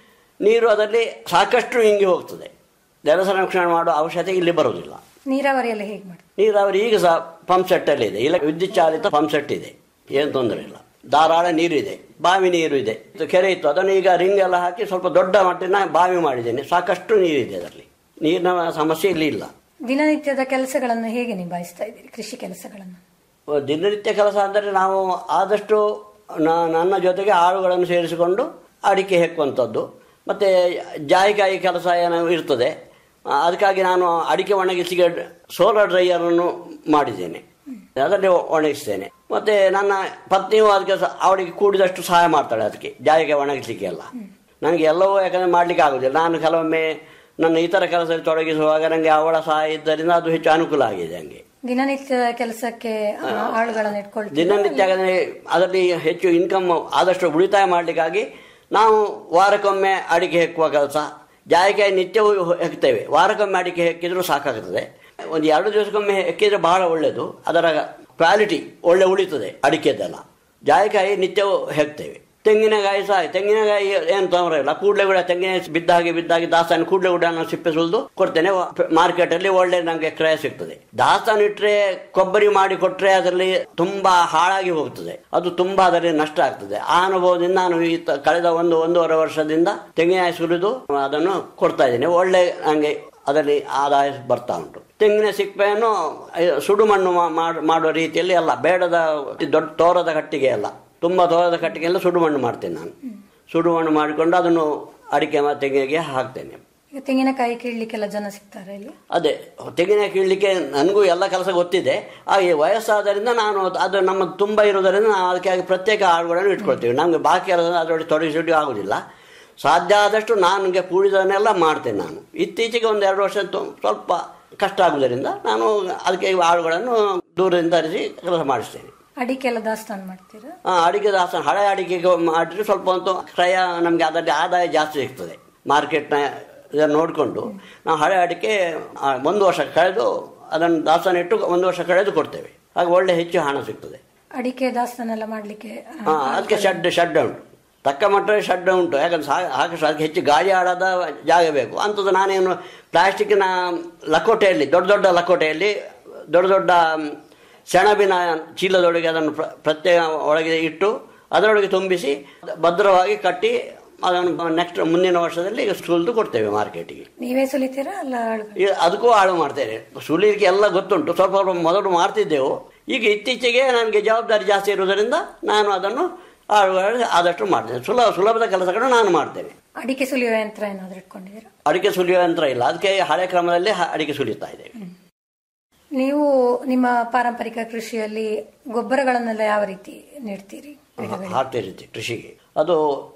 ನೀರು ಅದರಲ್ಲಿ ಸಾಕಷ್ಟು ಇಂಗಿ ಹೋಗ್ತದೆ ಜಲ ಸಂರಕ್ಷಣೆ ಮಾಡುವ ಅವಶ್ಯಕತೆ ಇಲ್ಲಿ ಬರುವುದಿಲ್ಲ ನೀರಾವರಿಯಲ್ಲಿ ಹೇಗೆ ಮಾಡ್ತೀರಾ ನೀರಾವರಿ ಈಗ ಸಹ ಪಂಪ್ ಸೆಟ್ ಅಲ್ಲಿ ಇದೆ ಇಲ್ಲ ವಿದ್ಯುತ್ ಚಾಲಿತ ಪಂಪ್ ಸೆಟ್ ಇದೆ ಏನು ತೊಂದರೆ ಇಲ್ಲ ಧಾರಾಳ ನೀರಿದೆ ಬಾವಿ ನೀರು ಇದೆ ಇದು ಕೆರೆ ಇತ್ತು ಅದನ್ನು ಈಗ ರಿಂಗ್ ಎಲ್ಲ ಹಾಕಿ ಸ್ವಲ್ಪ ದೊಡ್ಡ ಮಟ್ಟಿನ ಬಾವಿ ಮಾಡಿದ್ದೇನೆ ಸಾಕಷ್ಟು ನೀರಿದೆ ಅದರಲ್ಲಿ ನೀರಿನ ಸಮಸ್ಯೆ ಇಲ್ಲಿ ಇಲ್ಲ ದಿನನಿತ್ಯದ ಕೆಲಸಗಳನ್ನು ಹೇಗೆ ನಿಭಾಯಿಸ್ತಾ ಇದ್ದೀರಿ ಕೃಷಿ ಕೆಲಸಗಳನ್ನು ದಿನನಿತ್ಯ ಕೆಲಸ ಅಂದರೆ ನಾವು ಆದಷ್ಟು ನ- ನನ್ನ ಜೊತೆಗೆ ಆಳುಗಳನ್ನು ಸೇರಿಸಿಕೊಂಡು ಅಡಿಕೆ ಹೆಕ್ಕುವಂಥದ್ದು ಮತ್ತು ಜಾಯಿಕಾಯಿ ಕೆಲಸ ಏನೋ ಇರ್ತದೆ ಆ, ಅದಕ್ಕಾಗಿ ನಾನು ಅಡಿಕೆ ಒಣಗಿಸಿಗೆ ಸೋಲಾರ್ ಡ್ರೈಯರನ್ನು ಮಾಡಿದ್ದೇನೆ ಅದರಲ್ಲಿ ಒಣಗಿಸ್ತೇನೆ ಮತ್ತು ನನ್ನ ಪತ್ನಿಯು ಅದಕ್ಕೆ ಸ- ಅವಳಿಗೆ ಕೂಡಿದಷ್ಟು ಸಹಾಯ ಮಾಡ್ತಾಳೆ ಅದಕ್ಕೆ ಜಾಯಿಕಾಯಿ ಒಣಗಿಸಲಿಕ್ಕೆ ಎಲ್ಲ ನನಗೆ ಎಲ್ಲವೂ ಯಾಕಂದರೆ ಮಾಡಲಿಕ್ಕೆ ಆಗೋದಿಲ್ಲ ನಾನು ಕೆಲವೊಮ್ಮೆ ನನ್ನ ಇತರ ಕೆಲಸದಲ್ಲಿ ತೊಡಗಿಸುವಾಗ ನನಗೆ ಅವಳ ಸಹಾಯ ಇದ್ದರಿಂದ ಅದು ಹೆಚ್ಚು ಅನುಕೂಲ ಆಗಿದೆ ನನಗೆ ದಿನನಿತ್ಯದ ಕೆಲಸಕ್ಕೆ ಆ, ಆಳುಗಳನ್ನು ಇಟ್ಕೊಳ್ತೀರಾ ದಿನನಿತ್ಯ ಯಾಕಂದ್ರೆ ಅದರಲ್ಲಿ ಹೆಚ್ಚು ಇನ್ಕಮ್ ಆದಷ್ಟು ಉಳಿತಾಯ ಮಾಡಲಿಕ್ಕಾಗಿ ನಾವು ವಾರಕ್ಕೊಮ್ಮೆ ಅಡಿಕೆ ಹೆಕ್ಕುವ ಕೆಲಸ ಜಾಯಿಕಾಯಿ ನಿತ್ಯವೂ ಹೆಕ್ತೇವೆ ವಾರಕ್ಕೊಮ್ಮೆ ಅಡಿಕೆ ಹೆಕ್ಕಿದ್ರೂ ಸಾಕಾಗ್ತದೆ ಒಂದು ಎರಡು ದಿವಸಕ್ಕೊಮ್ಮೆ ಹೆಕ್ಕಿದ್ರೆ ಬಹಳ ಒಳ್ಳೆಯದು ಅದರ ಕ್ವಾಲಿಟಿ ಒಳ್ಳೆ ಉಳಿತದೆ ಅಡಿಕೆದೆಲ್ಲ ಜಾಯಿಕಾಯಿ ನಿತ್ಯವೂ ಹೆಕ್ತೇವೆ ತೆಂಗಿನಕಾಯಿ ಸಹ ಹಾಗೆ. ತೆಂಗಿನಕಾಯಿ ಏನು ತೊಂದರೆ ಇಲ್ಲ ಕೂಡಲೇ ಕೂಡ ತೆಂಗಿನ ಬಿದ್ದ ಹಾಗೆ ಬಿದ್ದ ಹಾಗೆ ದಾಸ್ತಾನು ಕೂಡಲೇ ಕೂಡ ನಾನು ಸಿಪ್ಪೆ ಸುಲಿದು ಕೊಡ್ತೇನೆ ಮಾರ್ಕೆಟ್ ಅಲ್ಲಿ ಒಳ್ಳೆ ನಮಗೆ ಕ್ರಯ ಸಿಗ್ತದೆ ದಾಸ್ತಾನು ಇಟ್ರೆ ಕೊಬ್ಬರಿ ಮಾಡಿ ಕೊಟ್ರೆ ಅದರಲ್ಲಿ ತುಂಬಾ ಹಾಳಾಗಿ ಹೋಗ್ತದೆ ಅದು ತುಂಬಾ ಅದರಲ್ಲಿ ನಷ್ಟ ಆಗ್ತದೆ ಆ ಅನುಭವದಿಂದ ನಾನು ಈ ತ- ಕಳೆದ ಒಂದು ಒಂದೂವರೆ ವರ್ಷದಿಂದ ತೆಂಗಿನಕಾಯಿ ಸುಲಿದು ಅದನ್ನು ಕೊಡ್ತಾ ಇದ್ದೇನೆ ಒಳ್ಳೆ ನಂಗೆ ಅದರಲ್ಲಿ ಆದಾಯ ಬರ್ತಾ ಉಂಟು ತೆಂಗಿನ ಸಿಪ್ಪೆಯನ್ನು ಅಹ್, ಸುಡುಮಣ್ಣು ಮಾ- ಮಾಡ್- ಮಾಡುವ ರೀತಿಯಲ್ಲಿ ಅಲ್ಲ ಬೇಡದ ದೊಡ್ಡ ತೋರದ ಕಟ್ಟಿಗೆ ಅಲ್ಲ ತುಂಬ ತೋರದ ಕಟ್ಟಿಗೆ ಎಲ್ಲ ಸುಡುಮಣ್ಣು ಮಾಡ್ತೇನೆ ನಾನು ಸುಡುಮಣ್ಣು ಮಾಡಿಕೊಂಡು ಅದನ್ನು ಅಡಿಕೆ ಮತ್ತು ತೆಂಗಿಗೆ ಹಾಕ್ತೇನೆ ಈಗ ತೆಂಗಿನಕಾಯಿ ಕೀಳ್ಲಿಕ್ಕೆಲ್ಲ ಜನ ಸಿಗ್ತಾರೆ ಇಲ್ಲಿ ಅದೇ ತೆಂಗಿನ ಕೀಳಲಿಕ್ಕೆ ನನಗೂ ಎಲ್ಲ ಕೆಲಸ ಗೊತ್ತಿದೆ ಹಾಗೆ ವಯಸ್ಸಾದ್ದರಿಂದ ನಾನು ಅದು ನಮ್ಮ ತುಂಬ ಇರೋದರಿಂದ ನಾವು ಅದಕ್ಕೆ ಪ್ರತ್ಯೇಕ ಆಳುಗಳನ್ನು ಇಟ್ಕೊಳ್ತೀವಿ ನಮಗೆ ಬಾಕಿ ಎಲ್ಲ ಅದರೊಳಗೆ ತೊಡಗಿಸಿಟ್ಟು ಆಗೋದಿಲ್ಲ ಸಾಧ್ಯ ಆದಷ್ಟು ನನಗೆ ಕೂಡಿದನ್ನೆಲ್ಲ ಮಾಡ್ತೇನೆ ನಾನು ಇತ್ತೀಚೆಗೆ ಒಂದು ಎರಡು ವರ್ಷ ತು- ಸ್ವಲ್ಪ ಕಷ್ಟ ಆಗುವುದರಿಂದ ನಾನು ಅದಕ್ಕೆ ಆಳುಗಳನ್ನು ದೂರದಿಂದ ತರಿಸಿ ಕೆಲಸ ಮಾಡಿಸ್ತೇನೆ ಅಡಿಕೆ ಎಲ್ಲ ದಾಸ್ತಾನು ಮಾಡ್ತೀರಾ ಆ, ಅಡಿಕೆ ದಾಸ್ತಾನು ಹಳೆ ಅಡಿಕೆಗೆ ಮಾಡಿದ್ರೆ ಸ್ವಲ್ಪ ಒಂದು ಕ್ರಯ ನಮಗೆ ಅದರಲ್ಲಿ ಆದಾಯ ಜಾಸ್ತಿ ಸಿಗ್ತದೆ ಮಾರ್ಕೆಟ್ನ ಇದನ್ನು ನೋಡಿಕೊಂಡು ನಾವು ಹಳೆ ಅಡಿಕೆ ಆ, ಒಂದು ವರ್ಷ ಕಳೆದು ಅದನ್ನು ದಾಸ್ತಾನು ಇಟ್ಟು ಒಂದು ವರ್ಷ ಕಳೆದು ಕೊಡ್ತೇವೆ ಹಾಗೆ ಒಳ್ಳೆ ಹೆಚ್ಚು ಹಣ ಸಿಗ್ತದೆ ಅಡಿಕೆ ದಾಸ್ತಾನೆಲ್ಲ ಮಾಡ್ಲಿಕ್ಕೆ ಆ, ಹಾಂ ಅದಕ್ಕೆ ಶಡ್ ಶಡ್ ಉಂಟು ತಕ್ಕ ಮಟ್ಟದ ಶಡ್ ಉಂಟು ಯಾಕಂದ್ರೆ ಸಾ ಹಾಕಿ ಅದಕ್ಕೆ ಹೆಚ್ಚು ಗಾಳಿ ಆಡದ ಜಾಗ ಬೇಕು ಅಂಥದ್ದು ನಾನೇನು ಪ್ಲಾಸ್ಟಿಕ್ನ ಲಕೋಟೆಯಲ್ಲಿ ದೊಡ್ಡ ದೊಡ್ಡ ಲಕೋಟೆಯಲ್ಲಿ ದೊಡ್ಡ ದೊಡ್ಡ ಮ್, ಸೆಣಬಿನ ಚೀಲದೊಳಗೆ ಅದನ್ನು ಪ್ರ- ಪ್ರತ್ಯೇಕ ಒಳಗೆ ಇಟ್ಟು ಅದರೊಳಗೆ ತುಂಬಿಸಿ ಭದ್ರವಾಗಿ ಕಟ್ಟಿ ಅದನ್ನು ನೆಕ್ಸ್ಟ್ ಮುಂದಿನ ವರ್ಷದಲ್ಲಿ ಸುಲಿದು ಕೊಡ್ತೇವೆ ಮಾರ್ಕೆಟಿಗೆ ನೀವೇ ಸುಲಿತೀರಾ ಅಲ್ಲ ಆಳುಗಳು? ಈಗ ಅದಕ್ಕೂ ಹಾಳು ಮಾಡ್ತೇನೆ ಸುಲಿಲಿಕ್ಕೆ ಎಲ್ಲ ಗೊತ್ತುಂಟು ಸ್ವಲ್ಪ ಸ್ವಲ್ಪ ಮೊದಲು ಮಾಡ್ತಿದ್ದೆವು ಈಗ ಇತ್ತೀಚೆಗೆ ನನಗೆ ಜವಾಬ್ದಾರಿ ಜಾಸ್ತಿ ಇರುವುದರಿಂದ ನಾನು ಅದನ್ನು ಆಳುಗಳು ಆದಷ್ಟು ಮಾಡ್ತೇನೆ ಸುಲಭ ಸುಲಭದ ಕೆಲಸಗಳನ್ನು ನಾನು ಮಾಡ್ತೇನೆ ಅಡಿಕೆ ಸುಲಿಯುವ ಯಂತ್ರ ಏನಾದ್ರು ಇಟ್ಕೊಂಡಿದ್ದೀರಾ ಅಡಿಕೆ ಸುಲಿಯುವ ಯಂತ್ರ ಇಲ್ಲ ಅದಕ್ಕೆ ಹಳೆ ಕ್ರಮದಲ್ಲಿ ಹ- ಅಡಿಕೆ ಸುಲಿತಾ ಇದ್ದೇವೆ ನೀವು ನಿಮ್ಮ ಪಾರಂಪರಿಕ ಕೃಷಿಯಲ್ಲಿ ಗೊಬ್ಬರಗಳನ್ನೆಲ್ಲ ಯಾವ ರೀತಿ ನೀಡ್ತೀರಿ ಗಿಡಗಳಿಗೆ? ಹಾಕ್ತಿರುತ್ತೆ ಕೃಷಿಗೆ ಅದು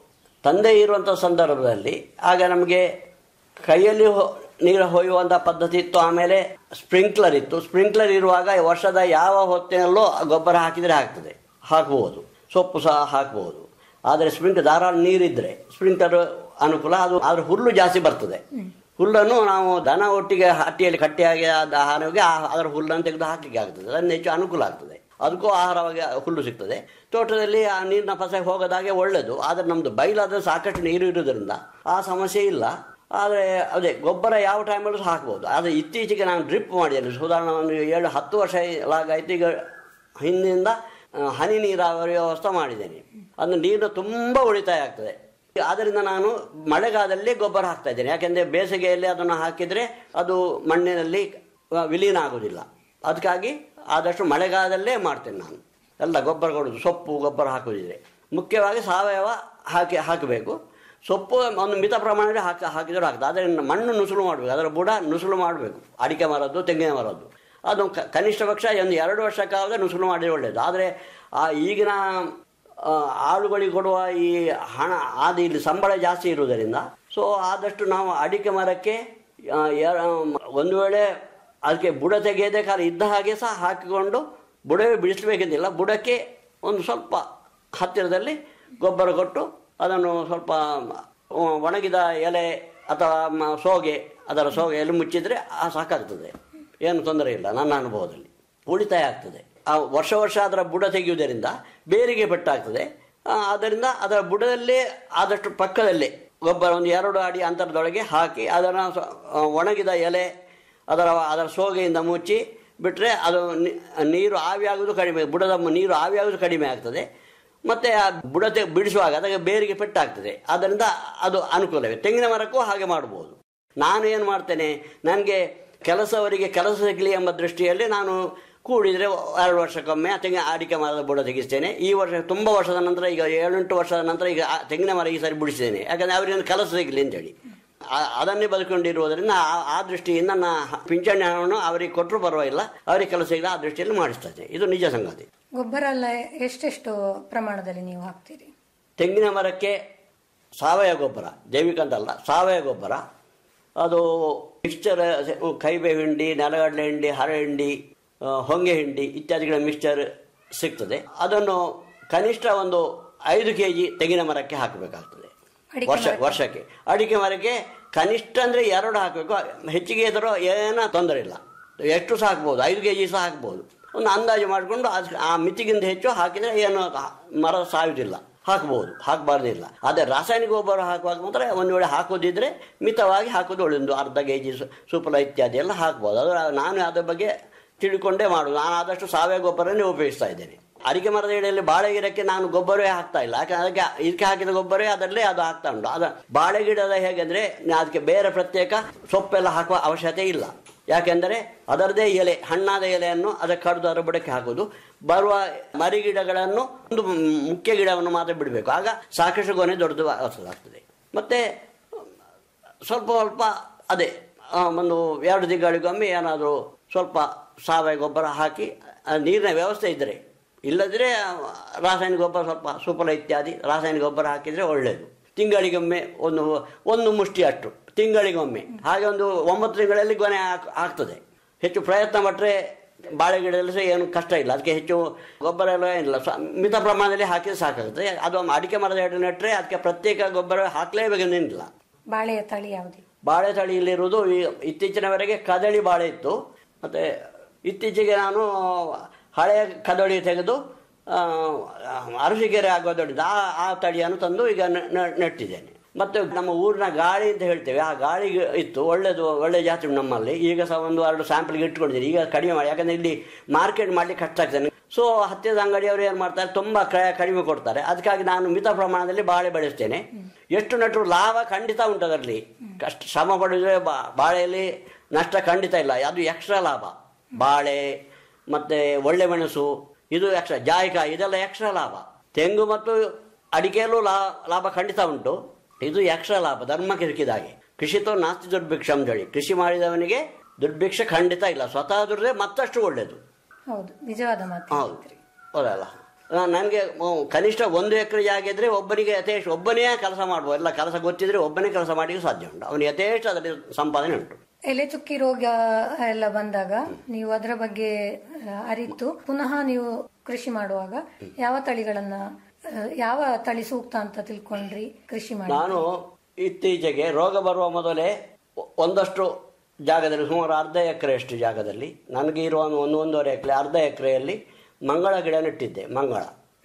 ತಂದೆ ಇರುವಂಥ ಸಂದರ್ಭದಲ್ಲಿ ಆಗ ನಮಗೆ ಕೈಯಲ್ಲಿ ಹೊ- ನೀರು ಹೊಯ್ಯುವಂಥ ಪದ್ಧತಿ ಇತ್ತು ಆಮೇಲೆ ಸ್ಪ್ರಿಂಕ್ಲರ್ ಇತ್ತು ಸ್ಪ್ರಿಂಕ್ಲರ್ ಇರುವಾಗ ವರ್ಷದ ಯಾವ ಹೊತ್ತಿನಲ್ಲೂ ಆ ಗೊಬ್ಬರ ಹಾಕಿದರೆ ಆಗ್ತದೆ ಹಾಕ್ಬೋದು ಸೊಪ್ಪು ಸಹ ಹಾಕ್ಬೋದು ಆದರೆ ಸ್ಪ್ರಿಂಕ್ ಧಾರಾಳ ನೀರಿದ್ರೆ ಸ್ಪ್ರಿಂಕ್ಲರ್ ಅನುಕೂಲ ಅದು ಆದರೆ ಹುಲ್ಲು ಜಾಸ್ತಿ ಬರ್ತದೆ ಹುಲ್ಲನ್ನು ನಾವು ದನ ಒಟ್ಟಿಗೆ ಹಟ್ಟಿಯಲ್ಲಿ ಕಟ್ಟಿಯಾಗಿ ಆದ ಆಹಾರಕ್ಕೆ ಆ- ಅದರ ಹುಲ್ಲನ್ನು ತೆಗೆದು ಹಾಕಲಿಕ್ಕೆ ಆಗ್ತದೆ ಅದನ್ನು ಹೆಚ್ಚು ಅನುಕೂಲ ಆಗ್ತದೆ ಅದಕ್ಕೂ ಆಹಾರವಾಗಿ ಹುಲ್ಲು ಸಿಗ್ತದೆ ತೋಟದಲ್ಲಿ ಆ ನೀರಿನ ಪಸೆ ಹೋಗೋದಾಗೆ ಒಳ್ಳೆಯದು ಆದರೆ ನಮ್ಮದು ಬಯಲಾದ್ರೆ ಸಾಕಷ್ಟು ನೀರು ಇರೋದ್ರಿಂದ ಆ ಸಮಸ್ಯೆ ಇಲ್ಲ ಆದರೆ ಅದೇ ಗೊಬ್ಬರ ಯಾವ ಟೈಮಲ್ಲೂ ಸಹ ಹಾಕ್ಬೋದು ಆದರೆ ಇತ್ತೀಚೆಗೆ ನಾನು ಡ್ರಿಪ್ ಮಾಡಿದ್ದೇನೆ ಸಾಧಾರಣ ಒಂದು ಏಳು ಹತ್ತು ವರ್ಷ ಆಗಾಯ್ತು ಈಗ ಹಿಂದಿನಿಂದ ಆ, ಹನಿ ನೀರಾವರಿ ವ್ಯವಸ್ಥೆ ಮಾಡಿದ್ದೇನೆ ಅದು ನೀರು ತುಂಬ ಉಳಿತಾಯ ಆಗ್ತದೆ ಆದ್ದರಿಂದ ನಾನು ಮಳೆಗಾಲದಲ್ಲಿ ಗೊಬ್ಬರ ಹಾಕ್ತಾ ಇದ್ದೇನೆ ಯಾಕೆಂದರೆ ಬೇಸಿಗೆಯಲ್ಲಿ ಅದನ್ನು ಹಾಕಿದರೆ ಅದು ಮಣ್ಣಿನಲ್ಲಿ ಆ, ವಿಲೀನ ಆಗೋದಿಲ್ಲ ಅದಕ್ಕಾಗಿ ಆದಷ್ಟು ಮಳೆಗಾಲದಲ್ಲೇ ಮಾಡ್ತೇನೆ ನಾನು ಎಲ್ಲ ಗೊಬ್ಬರ ಕೊಡೋದು ಸೊಪ್ಪು ಗೊಬ್ಬರ ಹಾಕೋದಿದ್ರೆ ಮುಖ್ಯವಾಗಿ ಸಾವಯವ ಹಾಕಿ ಹಾಕಬೇಕು ಸೊಪ್ಪು ಒಂದು ಮಿತ ಪ್ರಮಾಣದಲ್ಲಿ ಹಾಕಿ ಹಾಕಿದರೂ ಆಗ್ತದೆ ಆದರೆ ಮಣ್ಣು ನುಸುಳು ಮಾಡಬೇಕು ಅದರ ಬುಡ ನುಸುಳು ಮಾಡಬೇಕು ಅಡಿಕೆ ಮರದ್ದು ತೆಂಗಿನ ಮರದ್ದು ಅದು ಕ- ಕನಿಷ್ಠ ಪಕ್ಷ ಒಂದು ಎರಡು ವರ್ಷಕ್ಕಾಗದೆ ನುಸುಳು ಮಾಡಿದ್ರೆ ಒಳ್ಳೆಯದು ಆದರೆ ಆ ಈಗಿನ ಆ, ಆಳುಗಳಿಗೆ ಕೊಡುವ ಈ ಹಣ ಅದು ಇಲ್ಲಿ ಸಂಬಳ ಜಾಸ್ತಿ ಇರುವುದರಿಂದ ಸೊ ಆದಷ್ಟು ನಾವು ಅಡಿಕೆ ಮರಕ್ಕೆ ಆ, ಎರ- ಒಂದು ವೇಳೆ ಅದಕ್ಕೆ ಬುಡ ತೆಗೆಯದೇ ಕಾಲ ಇದ್ದ ಹಾಗೆ ಸಹ ಹಾಕಿಕೊಂಡು ಬುಡವೇ ಬಿಡಿಸಬೇಕೆಂದಿಲ್ಲ ಬುಡಕ್ಕೆ ಒಂದು ಸ್ವಲ್ಪ ಹತ್ತಿರದಲ್ಲಿ ಗೊಬ್ಬರ ಕೊಟ್ಟು ಅದನ್ನು ಸ್ವಲ್ಪ ಆ, ಒಣಗಿದ ಎಲೆ ಅಥವಾ ಮ- ಸೋಗೆ ಅದರ ಸೋಗೆ ಎಲೆ ಮುಚ್ಚಿದರೆ ಆ ಸಾಕಾಗ್ತದೆ ಏನು ತೊಂದರೆ ಇಲ್ಲ ನನ್ನ ಅನುಭವದಲ್ಲಿ ಉಳಿತಾಯ ಆಗ್ತದೆ ಆ ವರ್ಷ ವರ್ಷ ಅದರ ಬುಡ ತೆಗೆಯುವುದರಿಂದ ಬೇರಿಗೆ ಪೆಟ್ಟಾಗ್ತದೆ ಆ, ಆದ್ದರಿಂದ ಅದರ ಬುಡದಲ್ಲೇ ಆದಷ್ಟು ಪಕ್ಕದಲ್ಲೇ ಗೊಬ್ಬರ ಒಂದು ಎರಡು ಅಡಿ ಅಂತರದೊಳಗೆ ಹಾಕಿ ಅದನ್ನು ಸ- ಆ, ಒಣಗಿದ ಎಲೆ ಅದರ ಅದರ ಸೋಗೆಯಿಂದ ಮುಚ್ಚಿ ಬಿಟ್ಟರೆ ಅದು ನಿ- ನೀರು ಆವಿಯಾಗುವುದು ಕಡಿಮೆ ಬುಡದ ಮ- ನೀರು ಆವಿಯಾಗುವುದು ಕಡಿಮೆ ಆಗ್ತದೆ ಮತ್ತು ಆ ಬುಡತೆ ಬಿಡಿಸುವಾಗ ಅದಕ್ಕೆ ಬೇರಿಗೆ ಪೆಟ್ಟಾಗ್ತದೆ ಆದ್ದರಿಂದ ಅದು ಅನುಕೂಲವೇ ತೆಂಗಿನ ಮರಕ್ಕೂ ಹಾಗೆ ಮಾಡ್ಬೋದು ನಾನು ಏನು ಮಾಡ್ತೇನೆ ನನಗೆ ಕೆಲಸವರಿಗೆ ಕೆಲಸ ಸಿಗಲಿ ಎಂಬ ದೃಷ್ಟಿಯಲ್ಲಿ ನಾನು ಕೂಡಿದರೆ ಎರಡು ವರ್ಷಕ್ಕೊಮ್ಮೆ ಆ ತೆಂಗಿನ ಅಡಿಕೆ ಮರದ ಬುಡ ತೆಗಿಸ್ತೇನೆ ಈ ವರ್ಷ ತುಂಬ ವರ್ಷದ ನಂತರ ಈಗ ಏಳೆಂಟು ವರ್ಷದ ನಂತರ ಈಗ ಆ ತೆಂಗಿನ ಮರ ಈ ಸಾರಿ ಬಿಡಿಸಿದ್ದೇನೆ ಯಾಕಂದರೆ ಅವರಿಗೆ ಕೆಲಸ ಸಿಗಲಿ ಅಂತೇಳಿ ಆ- ಅದನ್ನೇ ಬದುಕೊಂಡಿರುವುದರಿಂದ ಆ- ಆ ದೃಷ್ಟಿಯಿಂದ ನನ್ನ ಪಿಂಚಣಿ ಹಣವನ್ನು ಅವರಿಗೆ ಕೊಟ್ಟರು ಪರವಾಗಿಲ್ಲ ಅವರಿಗೆ ಕೆಲಸ ಸಿಗಲ್ಲ ಆ ದೃಷ್ಟಿಯಲ್ಲಿ ಮಾಡಿಸ್ತದೆ ಇದು ನಿಜ ಸಂಗತಿ ಗೊಬ್ಬರ ಎಲ್ಲ ಎಷ್ಟೆಷ್ಟು ಪ್ರಮಾಣದಲ್ಲಿ ನೀವು ಹಾಕ್ತೀರಿ ತೆಂಗಿನ ಮರಕ್ಕೆ ಸಾವಯವ ಗೊಬ್ಬರ ಜೈವಿಕ ಅಂತಲ್ಲ ಸಾವಯವ ಗೊಬ್ಬರ ಅದು ಮಿಕ್ಸ್ಚರ್ ಕೈಬೆ ಹಿಂಡಿ ನೆಲಗಡಲೆ ಹಿಂಡಿ ಹರ ಹಿಂಡಿ ಆ, ಹೊಂಗೆ ಹಿಂಡಿ ಇತ್ಯಾದಿಗಳ ಮಿಕ್ಸ್ಚರ್ ಸಿಗ್ತದೆ ಅದನ್ನು ಕನಿಷ್ಠ ಒಂದು ಐದು ಕೆ ಜಿ ತೆಂಗಿನ ಮರಕ್ಕೆ ಹಾಕಬೇಕಾಗ್ತದೆ ಅಡಿಕೆ ವರ್ಷ ಮರಕ್ಕೆ? ವರ್ಷಕ್ಕೆ ಅಡಿಕೆ ಮರಕ್ಕೆ ಕನಿಷ್ಠ ಅಂದರೆ ಎರಡು ಹಾಕಬೇಕು ಹೆಚ್ಚಿಗೆ ಇದ್ರೂ ಏನೂ ತೊಂದರೆ ಇಲ್ಲ ಎಷ್ಟು ಸಹ ಹಾಕ್ಬೋದು ಐದು ಕೆ ಜಿ ಸಹ ಹಾಕ್ಬೋದು ಒಂದು ಅಂದಾಜು ಮಾಡಿಕೊಂಡು ಅದು ಆ ಮಿತಿಗಿಂತ ಹೆಚ್ಚು ಹಾಕಿದರೆ ಏನು ಮರ ಸಾಯುವುದಿಲ್ಲ ಹಾಕಬಹುದು ಹಾಕಬಾರ್ದಿಲ್ಲ ಆದರೆ ರಾಸಾಯನಿಕ ಗೊಬ್ಬರ ಹಾಕುವಾಗ ಮಾತ್ರ ಒಂದು ವೇಳೆ ಹಾಕೋದಿದ್ರೆ ಮಿತವಾಗಿ ಹಾಕೋದು ಒಳ್ಳೆಯದು ಅರ್ಧ ಕೆ ಜಿ ಸುಫಲ ಇತ್ಯಾದಿ ಎಲ್ಲ ಹಾಕ್ಬೋದು ಅದು ನಾನು ಅದ್ರ ಬಗ್ಗೆ ತಿಳ್ಕೊಂಡೇ ಮಾಡೋದು ನಾನು ಆದಷ್ಟು ಸಾವಯವ ಗೊಬ್ಬರನೇ ಉಪಯೋಗಿಸ್ತಾ ಇದ್ದೇನೆ ಅಡಿಕೆ ಮರದ ಎಡೆಯಲ್ಲಿ ಬಾಳೆ ಗಿಡಕ್ಕೆ ನಾನು ಗೊಬ್ಬರವೇ ಹಾಕ್ತಾ ಇಲ್ಲ ಯಾಕೆ ಅದಕ್ಕೆ ಇದಕ್ಕೆ ಹಾಕಿದ ಗೊಬ್ಬರವೇ ಅದರಲ್ಲೇ ಅದು ಹಾಕ್ತಾ ಉಂಟು ಅದು ಬಾಳೆ ಗಿಡದ ಹೇಗೆಂದ್ರೆ ಅದಕ್ಕೆ ಬೇರೆ ಪ್ರತ್ಯೇಕ ಸೊಪ್ಪೆಲ್ಲ ಹಾಕುವ ಅವಶ್ಯಕತೆ ಇಲ್ಲ ಯಾಕೆಂದರೆ ಅದರದೇ ಎಲೆ ಹಣ್ಣಾದ ಎಲೆಯನ್ನು ಅದಕ್ಕೆ ಕಡಿದು ಅದರ ಬುಡಕ್ಕೆ ಹಾಕುವುದು ಬರುವ ಮರಿ ಗಿಡಗಳನ್ನು ಒಂದು ಮುಖ್ಯ ಗಿಡವನ್ನು ಮಾತ್ರ ಬಿಡಬೇಕು ಆಗ ಸಾಕಷ್ಟು ಗೊನೆ ದೊಡ್ಡದು ಆಗ್ತದೆ ಮತ್ತೆ ಸ್ವಲ್ಪ ಸ್ವಲ್ಪ ಅದೇ ಆ, ಒಂದು ಎರಡು ತಿಂಗಳಿಗೊಮ್ಮೆ ಏನಾದರೂ ಸ್ವಲ್ಪ ಸಾವಯವ ಗೊಬ್ಬರ ಹಾಕಿ ಆ, ನೀರಿನ ವ್ಯವಸ್ಥೆ ಇದ್ದರೆ ಇಲ್ಲದ್ರೆ ಆ, ರಾಸಾಯನಿಕ ಗೊಬ್ಬರ ಸ್ವಲ್ಪ ಸುಫಲ ಇತ್ಯಾದಿ ರಾಸಾಯನಿಕ ಗೊಬ್ಬರ ಹಾಕಿದರೆ ಒಳ್ಳೆಯದು ತಿಂಗಳಿಗೊಮ್ಮೆ ಒಂದು ಒಂದು ಮುಷ್ಟಿ ಅಷ್ಟು ತಿಂಗಳಿಗೊಮ್ಮೆ ಹಾಗೆ ಒಂದು ಒಂಬತ್ತು ತಿಂಗಳಲ್ಲಿ ಗೊನೆ ಹಾಕ್ ಆಗ್ತದೆ ಹೆಚ್ಚು ಪ್ರಯತ್ನ ಪಟ್ಟರೆ ಬಾಳೆ ಗಿಡದಲ್ಲಿ ಸಹ ಏನು ಕಷ್ಟ ಇಲ್ಲ ಅದಕ್ಕೆ ಹೆಚ್ಚು ಗೊಬ್ಬರ ಎಲ್ಲ ಏನಿಲ್ಲ ಸ- ಮಿತ ಪ್ರಮಾಣದಲ್ಲಿ ಹಾಕಿದ್ರೆ ಸಾಕಾಗುತ್ತೆ ಅದು ಅಡಿಕೆ ಮರದ ಎಡೆ ನೆಟ್ಟರೆ ಅದಕ್ಕೆ ಪ್ರತ್ಯೇಕ ಗೊಬ್ಬರ ಹಾಕಲೇಬೇಕೇನಿಲ್ಲ ಬಾಳೆಯ ತಳಿ ಯಾವುದು ಬಾಳೆ ತಳಿಯಲ್ಲಿರುವುದು ಈ ಇತ್ತೀಚಿನವರೆಗೆ ಕದಳಿ ಬಾಳೆ ಇತ್ತು ಮತ್ತು ಇತ್ತೀಚೆಗೆ ನಾನು ಹಳೆಯ ಕದಳಿ ತೆಗೆದು ಆ, ಅರಸಿಗೆರೆ ಆಗೋದೊಡ್ಡಿದ್ದು ಆ ಆ ತಳಿಯನ್ನು ತಂದು ಈಗ ನೆ- ನೆ- ನೆಟ್ಟಿದ್ದೇನೆ ಮತ್ತು ನಮ್ಮ ಊರಿನ ಗಾಳಿ ಅಂತ ಹೇಳ್ತೇವೆ ಆ ಗಾಳಿ ಇತ್ತು ಒಳ್ಳೆಯದು ಒಳ್ಳೆ ಜಾತಿ ಉಂಟು ನಮ್ಮಲ್ಲಿ ಈಗ ಸಹ ಒಂದು ಎರಡು ಸ್ಯಾಂಪಲ್ಗೆ ಇಟ್ಕೊಂಡಿದ್ದೀನಿ ಈಗ ಕಡಿಮೆ ಮಾಡಿ ಯಾಕಂದರೆ ಇಲ್ಲಿ ಮಾರ್ಕೆಟ್ ಮಾಡಲಿಕ್ಕೆ ಕಷ್ಟ ಆಗ್ತದೆ ಸೊ ಹತ್ತಿರದ ಅಂಗಡಿಯವರು ಏನು ಮಾಡ್ತಾರೆ ತುಂಬ ಕ- ಕಡಿಮೆ ಕೊಡ್ತಾರೆ ಅದಕ್ಕಾಗಿ ನಾನು ಮಿತ ಪ್ರಮಾಣದಲ್ಲಿ ಬಾಳೆ ಬೆಳೆಸ್ತೇನೆ ಎಷ್ಟು ನಟರು ಲಾಭ ಖಂಡಿತ ಉಂಟು ಅದರಲ್ಲಿ ಕಷ್ಟ ಶ್ರಮ ಪಡಿದ್ರೆ ಬಾ- ಬಾಳೆಯಲ್ಲಿ ನಷ್ಟ ಖಂಡಿತ ಇಲ್ಲ ಅದು ಎಕ್ಸ್ಟ್ರಾ ಲಾಭ ಬಾಳೆ ಮತ್ತು ಒಳ್ಳೆ ಮೆಣಸು ಇದು ಎಕ್ಸ್ಟ್ರಾ ಜಾಯಿಕಾಯಿ ಇದೆಲ್ಲ ಎಕ್ಸ್ಟ್ರಾ ಲಾಭ ತೆಂಗು ಮತ್ತು ಅಡಿಕೆಯಲ್ಲೂ ಲಾ ಲಾಭ ಖಂಡಿತ ಉಂಟು ಇದು ಎಕ್ಸ್ಟ್ರಾ ಲಾಭ ಧರ್ಮಕ್ಕೆ ಸಿಕ್ಕಿದ ಹಾಗೆ ಕೃಷಿತೋ ನಾಸ್ತಿ ದುರ್ಭಿಕ್ಷ ಅಂತೇಳಿ ಕೃಷಿ ಮಾಡಿದವನಿಗೆ ದುರ್ಭಿಕ್ಷ ಖಂಡಿತ ಇಲ್ಲ ಸ್ವತಃ ದುಡಿದ್ರೆ ಮತ್ತಷ್ಟು ಒಳ್ಳೆಯದು ಹೌದು ನಿಜವಾದ ಮಾತು ಹೌದು ಹೌದಲ್ಲ ನನಗೆ ಕನಿಷ್ಠ ಒಂದು ಎಕರೆ ಜಾಗ ಇದ್ರೆ ಒಬ್ಬನಿಗೆ ಯಥೇಷ್ಟ ಒಬ್ಬನೇ ಕೆಲಸ ಮಾಡ್ಬೋದು ಎಲ್ಲ ಕೆಲಸ ಗೊತ್ತಿದ್ರೆ ಒಬ್ಬನೇ ಕೆಲಸ ಮಾಡಲಿಕ್ಕೆ ಸಾಧ್ಯ ಉಂಟು ಅವನಿಗೆ ಯಥೇಷ್ಟ ಅದರಲ್ಲಿ ಸಂಪಾದನೆ ಉಂಟು ಎಲೆ ಚುಕ್ಕಿ ರೋಗ ಎಲ್ಲ ಬಂದಾಗ ನೀವು ಅದರ ಬಗ್ಗೆ ಆ, ಅರಿತು ಪುನಃ ನೀವು ಕೃಷಿ ಮಾಡುವಾಗ ಯಾವ ತಳಿಗಳನ್ನ ಆ, ಯಾವ ತಳಿ ಸೂಕ್ತ ಅಂತ ತಿಳ್ಕೊಂಡ್ರಿ ಕೃಷಿ ಮಾಡಿ ನಾನು ಇತ್ತೀಚೆಗೆ ರೋಗ ಬರುವ ಮೊದಲೇ ಒ- ಒಂದಷ್ಟು ಜಾಗದಲ್ಲಿ ಸುಮಾರು ಅರ್ಧ ಎಕರೆಯಷ್ಟು ಜಾಗದಲ್ಲಿ ನನಗೆ ಇರುವ ಒಂದು ಒಂದೂವರೆ ಎಕರೆ ಅರ್ಧ ಎಕರೆಯಲ್ಲಿ ಮಂಗಳ ಗಿಡ ನೆಟ್ಟಿದ್ದೆ ಮಂಗಳ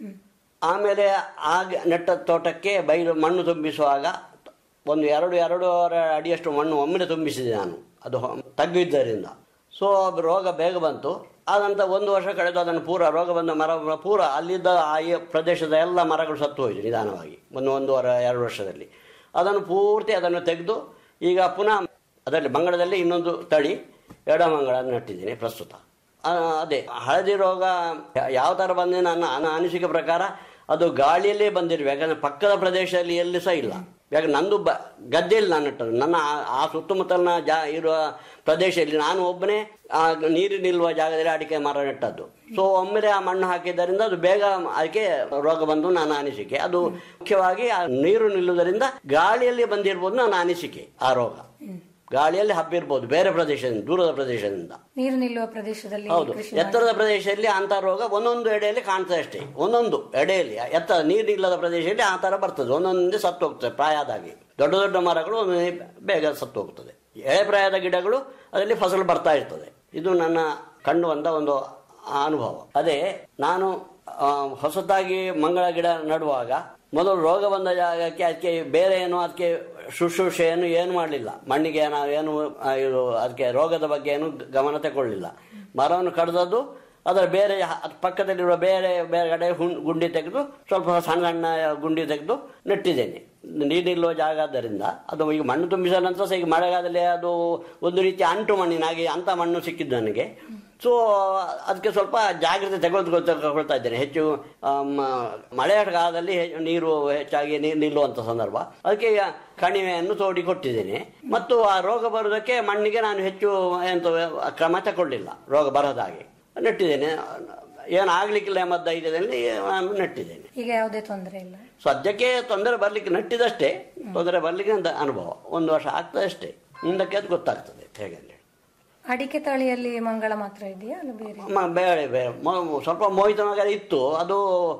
ಆಮೇಲೆ ಆ ಗ- ನೆಟ್ಟ ತೋಟಕ್ಕೆ ಬೈಲು ಮಣ್ಣು ತುಂಬಿಸುವಾಗ ಒಂದು ಎರಡು ಎರಡೂವರೆ ಅಡಿಯಷ್ಟು ಮಣ್ಣು ಒಮ್ಮೆಲೆ ತುಂಬಿಸಿದೆ ನಾನು ಅದು ಹೊ- ತಗ್ಗಿದ್ದರಿಂದ ಸೊ ಅದು ರೋಗ ಬೇಗ ಬಂತು ಆನಂತರ ಒಂದು ವರ್ಷ ಕಳೆದು ಅದನ್ನು ಪೂರ ರೋಗ ಬಂದ ಮರ ಪೂರ ಅಲ್ಲಿದ್ದ ಆ ಈ ಪ್ರದೇಶದ ಎಲ್ಲ ಮರಗಳು ಸತ್ತು ಹೋಯಿತು ನಿಧಾನವಾಗಿ ಒಂದು ಒಂದೂವರೆ ಎರಡು ವರ್ಷದಲ್ಲಿ ಅದನ್ನು ಪೂರ್ತಿ ಅದನ್ನು ತೆಗೆದು ಈಗ ಪುನಃ ಅದರಲ್ಲಿ ಮಂಗಳದಲ್ಲಿ ಇನ್ನೊಂದು ತಳಿ ಎಡಮಂಗಳ ನೆಟ್ಟಿದ್ದೀನಿ ಪ್ರಸ್ತುತ ಆ, ಅದೇ ಹಳದಿ ರೋಗ ಯಾ- ಯಾವ ಥರ ಬಂದಿದೆ ನನ್ನ ನನ್ನ ಅನಿಸಿಕೆ ಪ್ರಕಾರ ಅದು ಗಾಳಿಯಲ್ಲೇ ಬಂದಿರಬೇಕು ಯಾಕಂದರೆ ಪಕ್ಕದ ಪ್ರದೇಶದಲ್ಲಿ ಎಲ್ಲಿ ಸಹ ಇಲ್ಲ ಯಾಕಂದ್ರೆ ನಂದು ಬ ಗದ್ದೆಯಲ್ಲಿ ನಾನು ನೆಟ್ಟದ್ದು ನನ್ನ ಆ- ಆ ಸುತ್ತಮುತ್ತಲಿನ ಜಾ ಇರುವ ಪ್ರದೇಶದಲ್ಲಿ ನಾನು ಒಬ್ಬನೇ ಆ ನೀರು ನಿಲ್ಲುವ ಜಾಗದಲ್ಲಿ ಅಡಿಕೆ ಮರ ನೆಟ್ಟದ್ದು ಸೊ ಒಮ್ಮೆಲೆ ಆ ಮಣ್ಣು ಹಾಕಿದ್ದರಿಂದ ಅದು ಬೇಗ ಅದಕ್ಕೆ ರೋಗ ಬಂದು ನನ್ನ ಅನಿಸಿಕೆ ಅದು ಮುಖ್ಯವಾಗಿ ಆ ನೀರು ನಿಲ್ಲುವುದರಿಂದ ಗಾಳಿಯಲ್ಲಿ ಬಂದಿರ್ಬೋದು ನನ್ನ ಅನಿಸಿಕೆ ಆ ರೋಗ ಗಾಳಿಯಲ್ಲಿ ಹಬ್ಬಿರ್ಬೋದು ಬೇರೆ ಪ್ರದೇಶದಿಂದ ದೂರದ ಪ್ರದೇಶದಿಂದ ನೀರು ನಿಲ್ಲುವ ಪ್ರದೇಶದಲ್ಲಿ ಹೌದು ಕೃಷಿ ಮಾಡಿ- ಎತ್ತರದ ಪ್ರದೇಶದಲ್ಲಿ ಅಂತ ರೋಗ ಒಂದೊಂದು ಎಡೆಯಲ್ಲಿ ಕಾಣ್ತದೆ ಅಷ್ಟೇ ಒಂದೊಂದು ಎಡೆಯಲ್ಲಿ ಎತ್ತರ ನೀರಿಲ್ಲದ ಪ್ರದೇಶದಲ್ಲಿ ಆ ಥರ ಬರ್ತದೆ ಒಂದೊಂದೇ ಸತ್ತು ಹೋಗ್ತದೆ ಪ್ರಾಯದಾಗಿ ದೊಡ್ಡ ದೊಡ್ಡ ಮರಗಳು ಒಂದೊಂದೇ ಬೇಗ ಸತ್ತು ಹೋಗ್ತದೆ ಎಳೆ ಪ್ರಾಯದ ಗಿಡಗಳು ಅದರಲ್ಲಿ ಫಸಲು ಬರ್ತಾ ಇರ್ತದೆ ಇದು ನನ್ನ ಕಂಡು ಬಂದ ಒಂದು ಅನುಭವ ಅದೇ ನಾನು ಆ, ಹೊಸತಾಗಿ ಮಂಗಳ ಗಿಡ ನಡುವಾಗ ಮೊದಲು ರೋಗ ಬಂದ ಜಾಗಕ್ಕೆ ಅದಕ್ಕೆ ಬೇರೆ ಏನು ಅದಕ್ಕೆ ಶುಶ್ರೂಷೆಯನ್ನು ಏನು ಮಾಡಲಿಲ್ಲ ಮಣ್ಣಿಗೆ ನಾವು ಏನು ಆ, ಇದು ಅದಕ್ಕೆ ರೋಗದ ಬಗ್ಗೆ ಏನು ಗಮನ ತಗೊಳ್ಳಿಲ್ಲ ಮರವನ್ನು ಕಡ್ದದ್ದು ಅದರ ಬೇರೆ ಹ- ಅದ್ ಪಕ್ಕದಲ್ಲಿರುವ ಬೇರೆ ಬೇರೆ ಕಡೆ ಹುಣ್- ಗುಂಡಿ ತೆಗೆದು ಸ್ವಲ್ಪ ಸಣ್ಣ ಸಣ್ಣ ಗುಂಡಿ ತೆಗೆದು ನೆಟ್ಟಿದ್ದೇನೆ ನೀರಿಲ್ಲುವ ಜಾಗ ಆದ್ದರಿಂದ ಅದು ಈಗ ಮಣ್ಣು ತುಂಬಿಸಿದ ನಂತರ ಸಹ ಈಗ ಮಳೆಗಾಲದಲ್ಲಿ ಅದು ಒಂದು ರೀತಿ ಅಂಟು ಮಣ್ಣಿನಾಗಿ ಅಂಥ ಮಣ್ಣು ಸಿಕ್ಕಿದ್ದು ನನಗೆ ಸೊ ಅದಕ್ಕೆ ಸ್ವಲ್ಪ ಜಾಗ್ರತೆ ತೆಗೆದುಕೊಳ್ತಾ ಇದ್ದೇನೆ ಹೆಚ್ಚು ಆಮ್, ಮಳೆಯ ಕಾಲದಲ್ಲಿ ಹೆ- ನೀರು ಹೆಚ್ಚಾಗಿ ನೀರು ನಿಲ್ಲುವಂಥ ಸಂದರ್ಭ ಅದಕ್ಕೆ ಈಗ ಕಣಿವೆಯನ್ನು ತೋಡಿ ಕೊಟ್ಟಿದ್ದೇನೆ ಮತ್ತು ಆ ರೋಗ ಬರುವುದಕ್ಕೆ ಮಣ್ಣಿಗೆ ನಾನು ಹೆಚ್ಚು ಎಂತ ಕ್ರಮ ತಗೊಳ್ಳಿಲ್ಲ ರೋಗ ಬರದ ಹಾಗೆ ನೆಟ್ಟಿದ್ದೇನೆ ಏನು ಆಗ್ಲಿಕ್ಕಿಲ್ಲ ಎಂಬ ಧೈರ್ಯದಲ್ಲಿ ನಾನು ನೆಟ್ಟಿದ್ದೇನೆ ಈಗ ಯಾವುದೇ ತೊಂದರೆ ಇಲ್ಲ ಸದ್ಯಕ್ಕೆ ತೊಂದರೆ ಬರ್ಲಿಕ್ಕೆ ನೆಟ್ಟಿದಷ್ಟೇ ತೊಂದರೆ ಬರ್ಲಿಕ್ಕೆ ಅಂತ ಅನುಭವ ಒಂದು ವರ್ಷ ಆಗ್ತದೆ ಅಷ್ಟೇ ಮುಂದಕ್ಕೆ ಅದು ಗೊತ್ತಾಗ್ತದೆ ಹೇಗೆ ಅಂತ ಹೇಳಿ. ಅಡಿಕೆ ತಳಿಯಲ್ಲಿ ಮಂಗಳ ಮಾತ್ರ ಇದೆಯಾ ಅಲ್ಲ ಬೇರೆ ಮ- ಬೇರೆ ಬೇರೆ ಮೊ- ಸ್ವಲ್ಪ ಮೋಹಿತ ಮಗ ಇತ್ತು ಅದು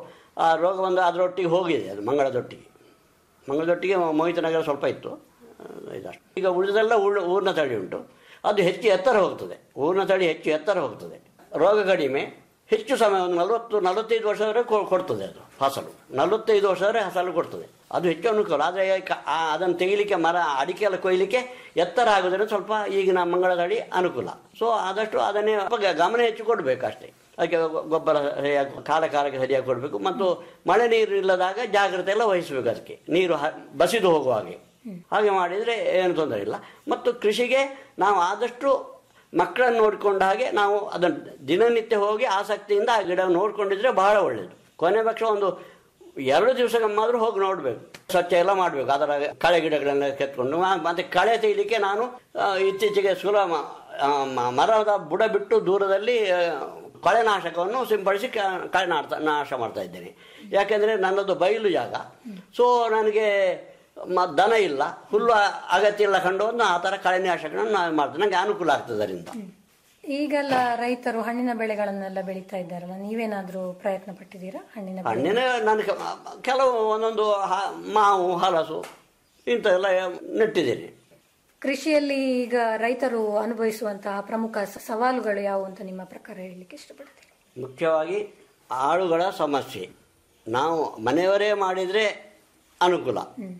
ಆ ರೋಗ ಬಂದು ಅದರೊಟ್ಟಿಗೆ ಹೋಗಿದೆ ಅದು ಮಂಗಳದೊಟ್ಟಿಗೆ ಮಂಗಳದೊಟ್ಟಿಗೆ ಮೋಹಿತ ನಗರ ಸ್ವಲ್ಪ ಇತ್ತು ಆ, ಇದಷ್ಟು ಈಗ ಉಳಿದೆಲ್ಲ ಊರ್ ಊರಿನ ತಳಿ ಉಂಟು ಅದು ಹೆಚ್ಚು ಎತ್ತರ ಹೋಗ್ತದೆ ಊರಿನ ತಳಿ ಹೆಚ್ಚು ಎತ್ತರ ಹೋಗ್ತದೆ ರೋಗ ಕಡಿಮೆ ಹೆಚ್ಚು ಸಮಯ ಒಂದು ನಲವತ್ತು ನಲವತ್ತೈದು ವರ್ಷದವರೆಗೆ ಕೊ- ಕೊಡ್ತದೆ ಅದು ಫಸಲು ನಲವತ್ತೈದು ವರ್ಷದವರೆಗೆ ಫಸಲು ಕೊಡ್ತದೆ ಅದು ಹೆಚ್ಚು ಅನುಕೂಲ ಆದರೆ ಅದನ್ನು ತೆಗಿಲಿಕ್ಕೆ ಮರ ಅಡಿಕೆ ಎಲ್ಲ ಕೊಯ್ಲಿಕ್ಕೆ ಎತ್ತರ ಆಗೋದ್ರಿಂದ ಸ್ವಲ್ಪ ಈಗಿನ ಮಂಗಳದಡಿ ಅನುಕೂಲ ಸೊ ಆದಷ್ಟು ಅದನ್ನೇ ಸ್ವಲ್ಪ ಗ- ಗಮನ ಹೆಚ್ಚು ಕೊಡಬೇಕು ಅಷ್ಟೇ ಅದಕ್ಕೆ ಗೊ- ಗೊಬ್ಬರ ಸರಿಯಾಗಿ ಕಾಲ ಕಾಲಕ್ಕೆ ಸರಿಯಾಗಿ ಕೊಡಬೇಕು ಮತ್ತು ಮಳೆ ನೀರು ಇಲ್ಲದಾಗ ಜಾಗ್ರತೆ ಎಲ್ಲ ವಹಿಸಬೇಕು ಅದಕ್ಕೆ ನೀರು ಹ- ಬಸಿದು ಹೋಗುವ ಹಾಗೆ ಹಾಗೆ ಮಾಡಿದರೆ ಏನು ತೊಂದರೆ ಇಲ್ಲ ಮತ್ತು ಕೃಷಿಗೆ ನಾವು ಆದಷ್ಟು ಮಕ್ಕಳನ್ನು ನೋಡಿಕೊಂಡ ಹಾಗೆ ನಾವು ಅದನ್ನು ದಿನನಿತ್ಯ ಹೋಗಿ ಆಸಕ್ತಿಯಿಂದ ಆ ಗಿಡ ನೋಡ್ಕೊಂಡಿದ್ರೆ ಬಹಳ ಒಳ್ಳೆಯದು ಕೊನೆ ಪಕ್ಷ ಒಂದು ಎರಡು ದಿವಸಕ್ಕೊಮ್ಮಾದ್ರೂ ಹೋಗಿ ನೋಡಬೇಕು ಸ್ವಚ್ಛ ಎಲ್ಲ ಮಾಡಬೇಕು ಅದರ ಕಳೆ ಗಿಡಗಳನ್ನ ಕೆತ್ಕೊಂಡು ಮ- ಮತ್ತೆ ಕಳೆ ತೆಗಿಲಿಕ್ಕೆ ನಾನು ಆ, ಇತ್ತೀಚೆಗೆ ಸುಲಭ ಮ- ಆ, ಮ- ಮರದ ಬುಡ ಬಿಟ್ಟು ದೂರದಲ್ಲಿ ಆ, ಕಳೆನಾಶಕವನ್ನು ಸಿಂಪಡಿಸಿ ಕ- ಕಳೆ ನಾಡ್ತಾ ನಾಶ ಮಾಡ್ತಾ ಇದ್ದೇನೆ ಯಾಕೆಂದರೆ ನನ್ನದು ಬಯಲು ಜಾಗ ಸೊ ನನಗೆ ಮ- ದನ ಇಲ್ಲ ಹುಲ್ಲು ಅ- ಅಗತ್ಯ ಇಲ್ಲ ಕಂಡು ಒಂದು ಆ ಥರ ಕಳೆನಾಶಕಗಳನ್ನು ನಾನು ಮಾಡ್ತೇನೆ ನನಗೆ ಅನುಕೂಲ ಆಗ್ತದೆ ಅದರಿಂದ ಈಗೆಲ್ಲ ರೈತರು ಹಣ್ಣಿನ ಬೆಳೆಗಳನ್ನೆಲ್ಲ ಬೆಳೀತಾ ಇದ್ದಾರಲ್ಲ ನೀವೇನಾದ್ರೂ ಪ್ರಯತ್ನ ಪಟ್ಟಿದ್ದೀರಾ ಹಣ್ಣಿನ ಬೆಳೆ ಹಣ್ಣಿನ ನಾನು ಕೆ- ಕೆಲವು ಒಂದೊಂದು ಹ- ಮಾವು ಹಲಸು ಇಂಥವೆಲ್ಲ ನೆಟ್ಟಿದ್ದೇನೆ ಕೃಷಿಯಲ್ಲಿ ಈಗ ರೈತರು ಅನುಭವಿಸುವಂತಹ ಪ್ರಮುಖ ಸ- ಸವಾಲುಗಳು ಯಾವುವು ಅಂತ ನಿಮ್ಮ ಪ್ರಕಾರ ಹೇಳಲಿಕ್ಕೆ ಇಷ್ಟಪಡ್ತೀನಿ ಮುಖ್ಯವಾಗಿ ಆಳುಗಳ ಸಮಸ್ಯೆ ನಾವು ಮನೆಯವರೇ ಮಾಡಿದರೆ ಅನುಕೂಲ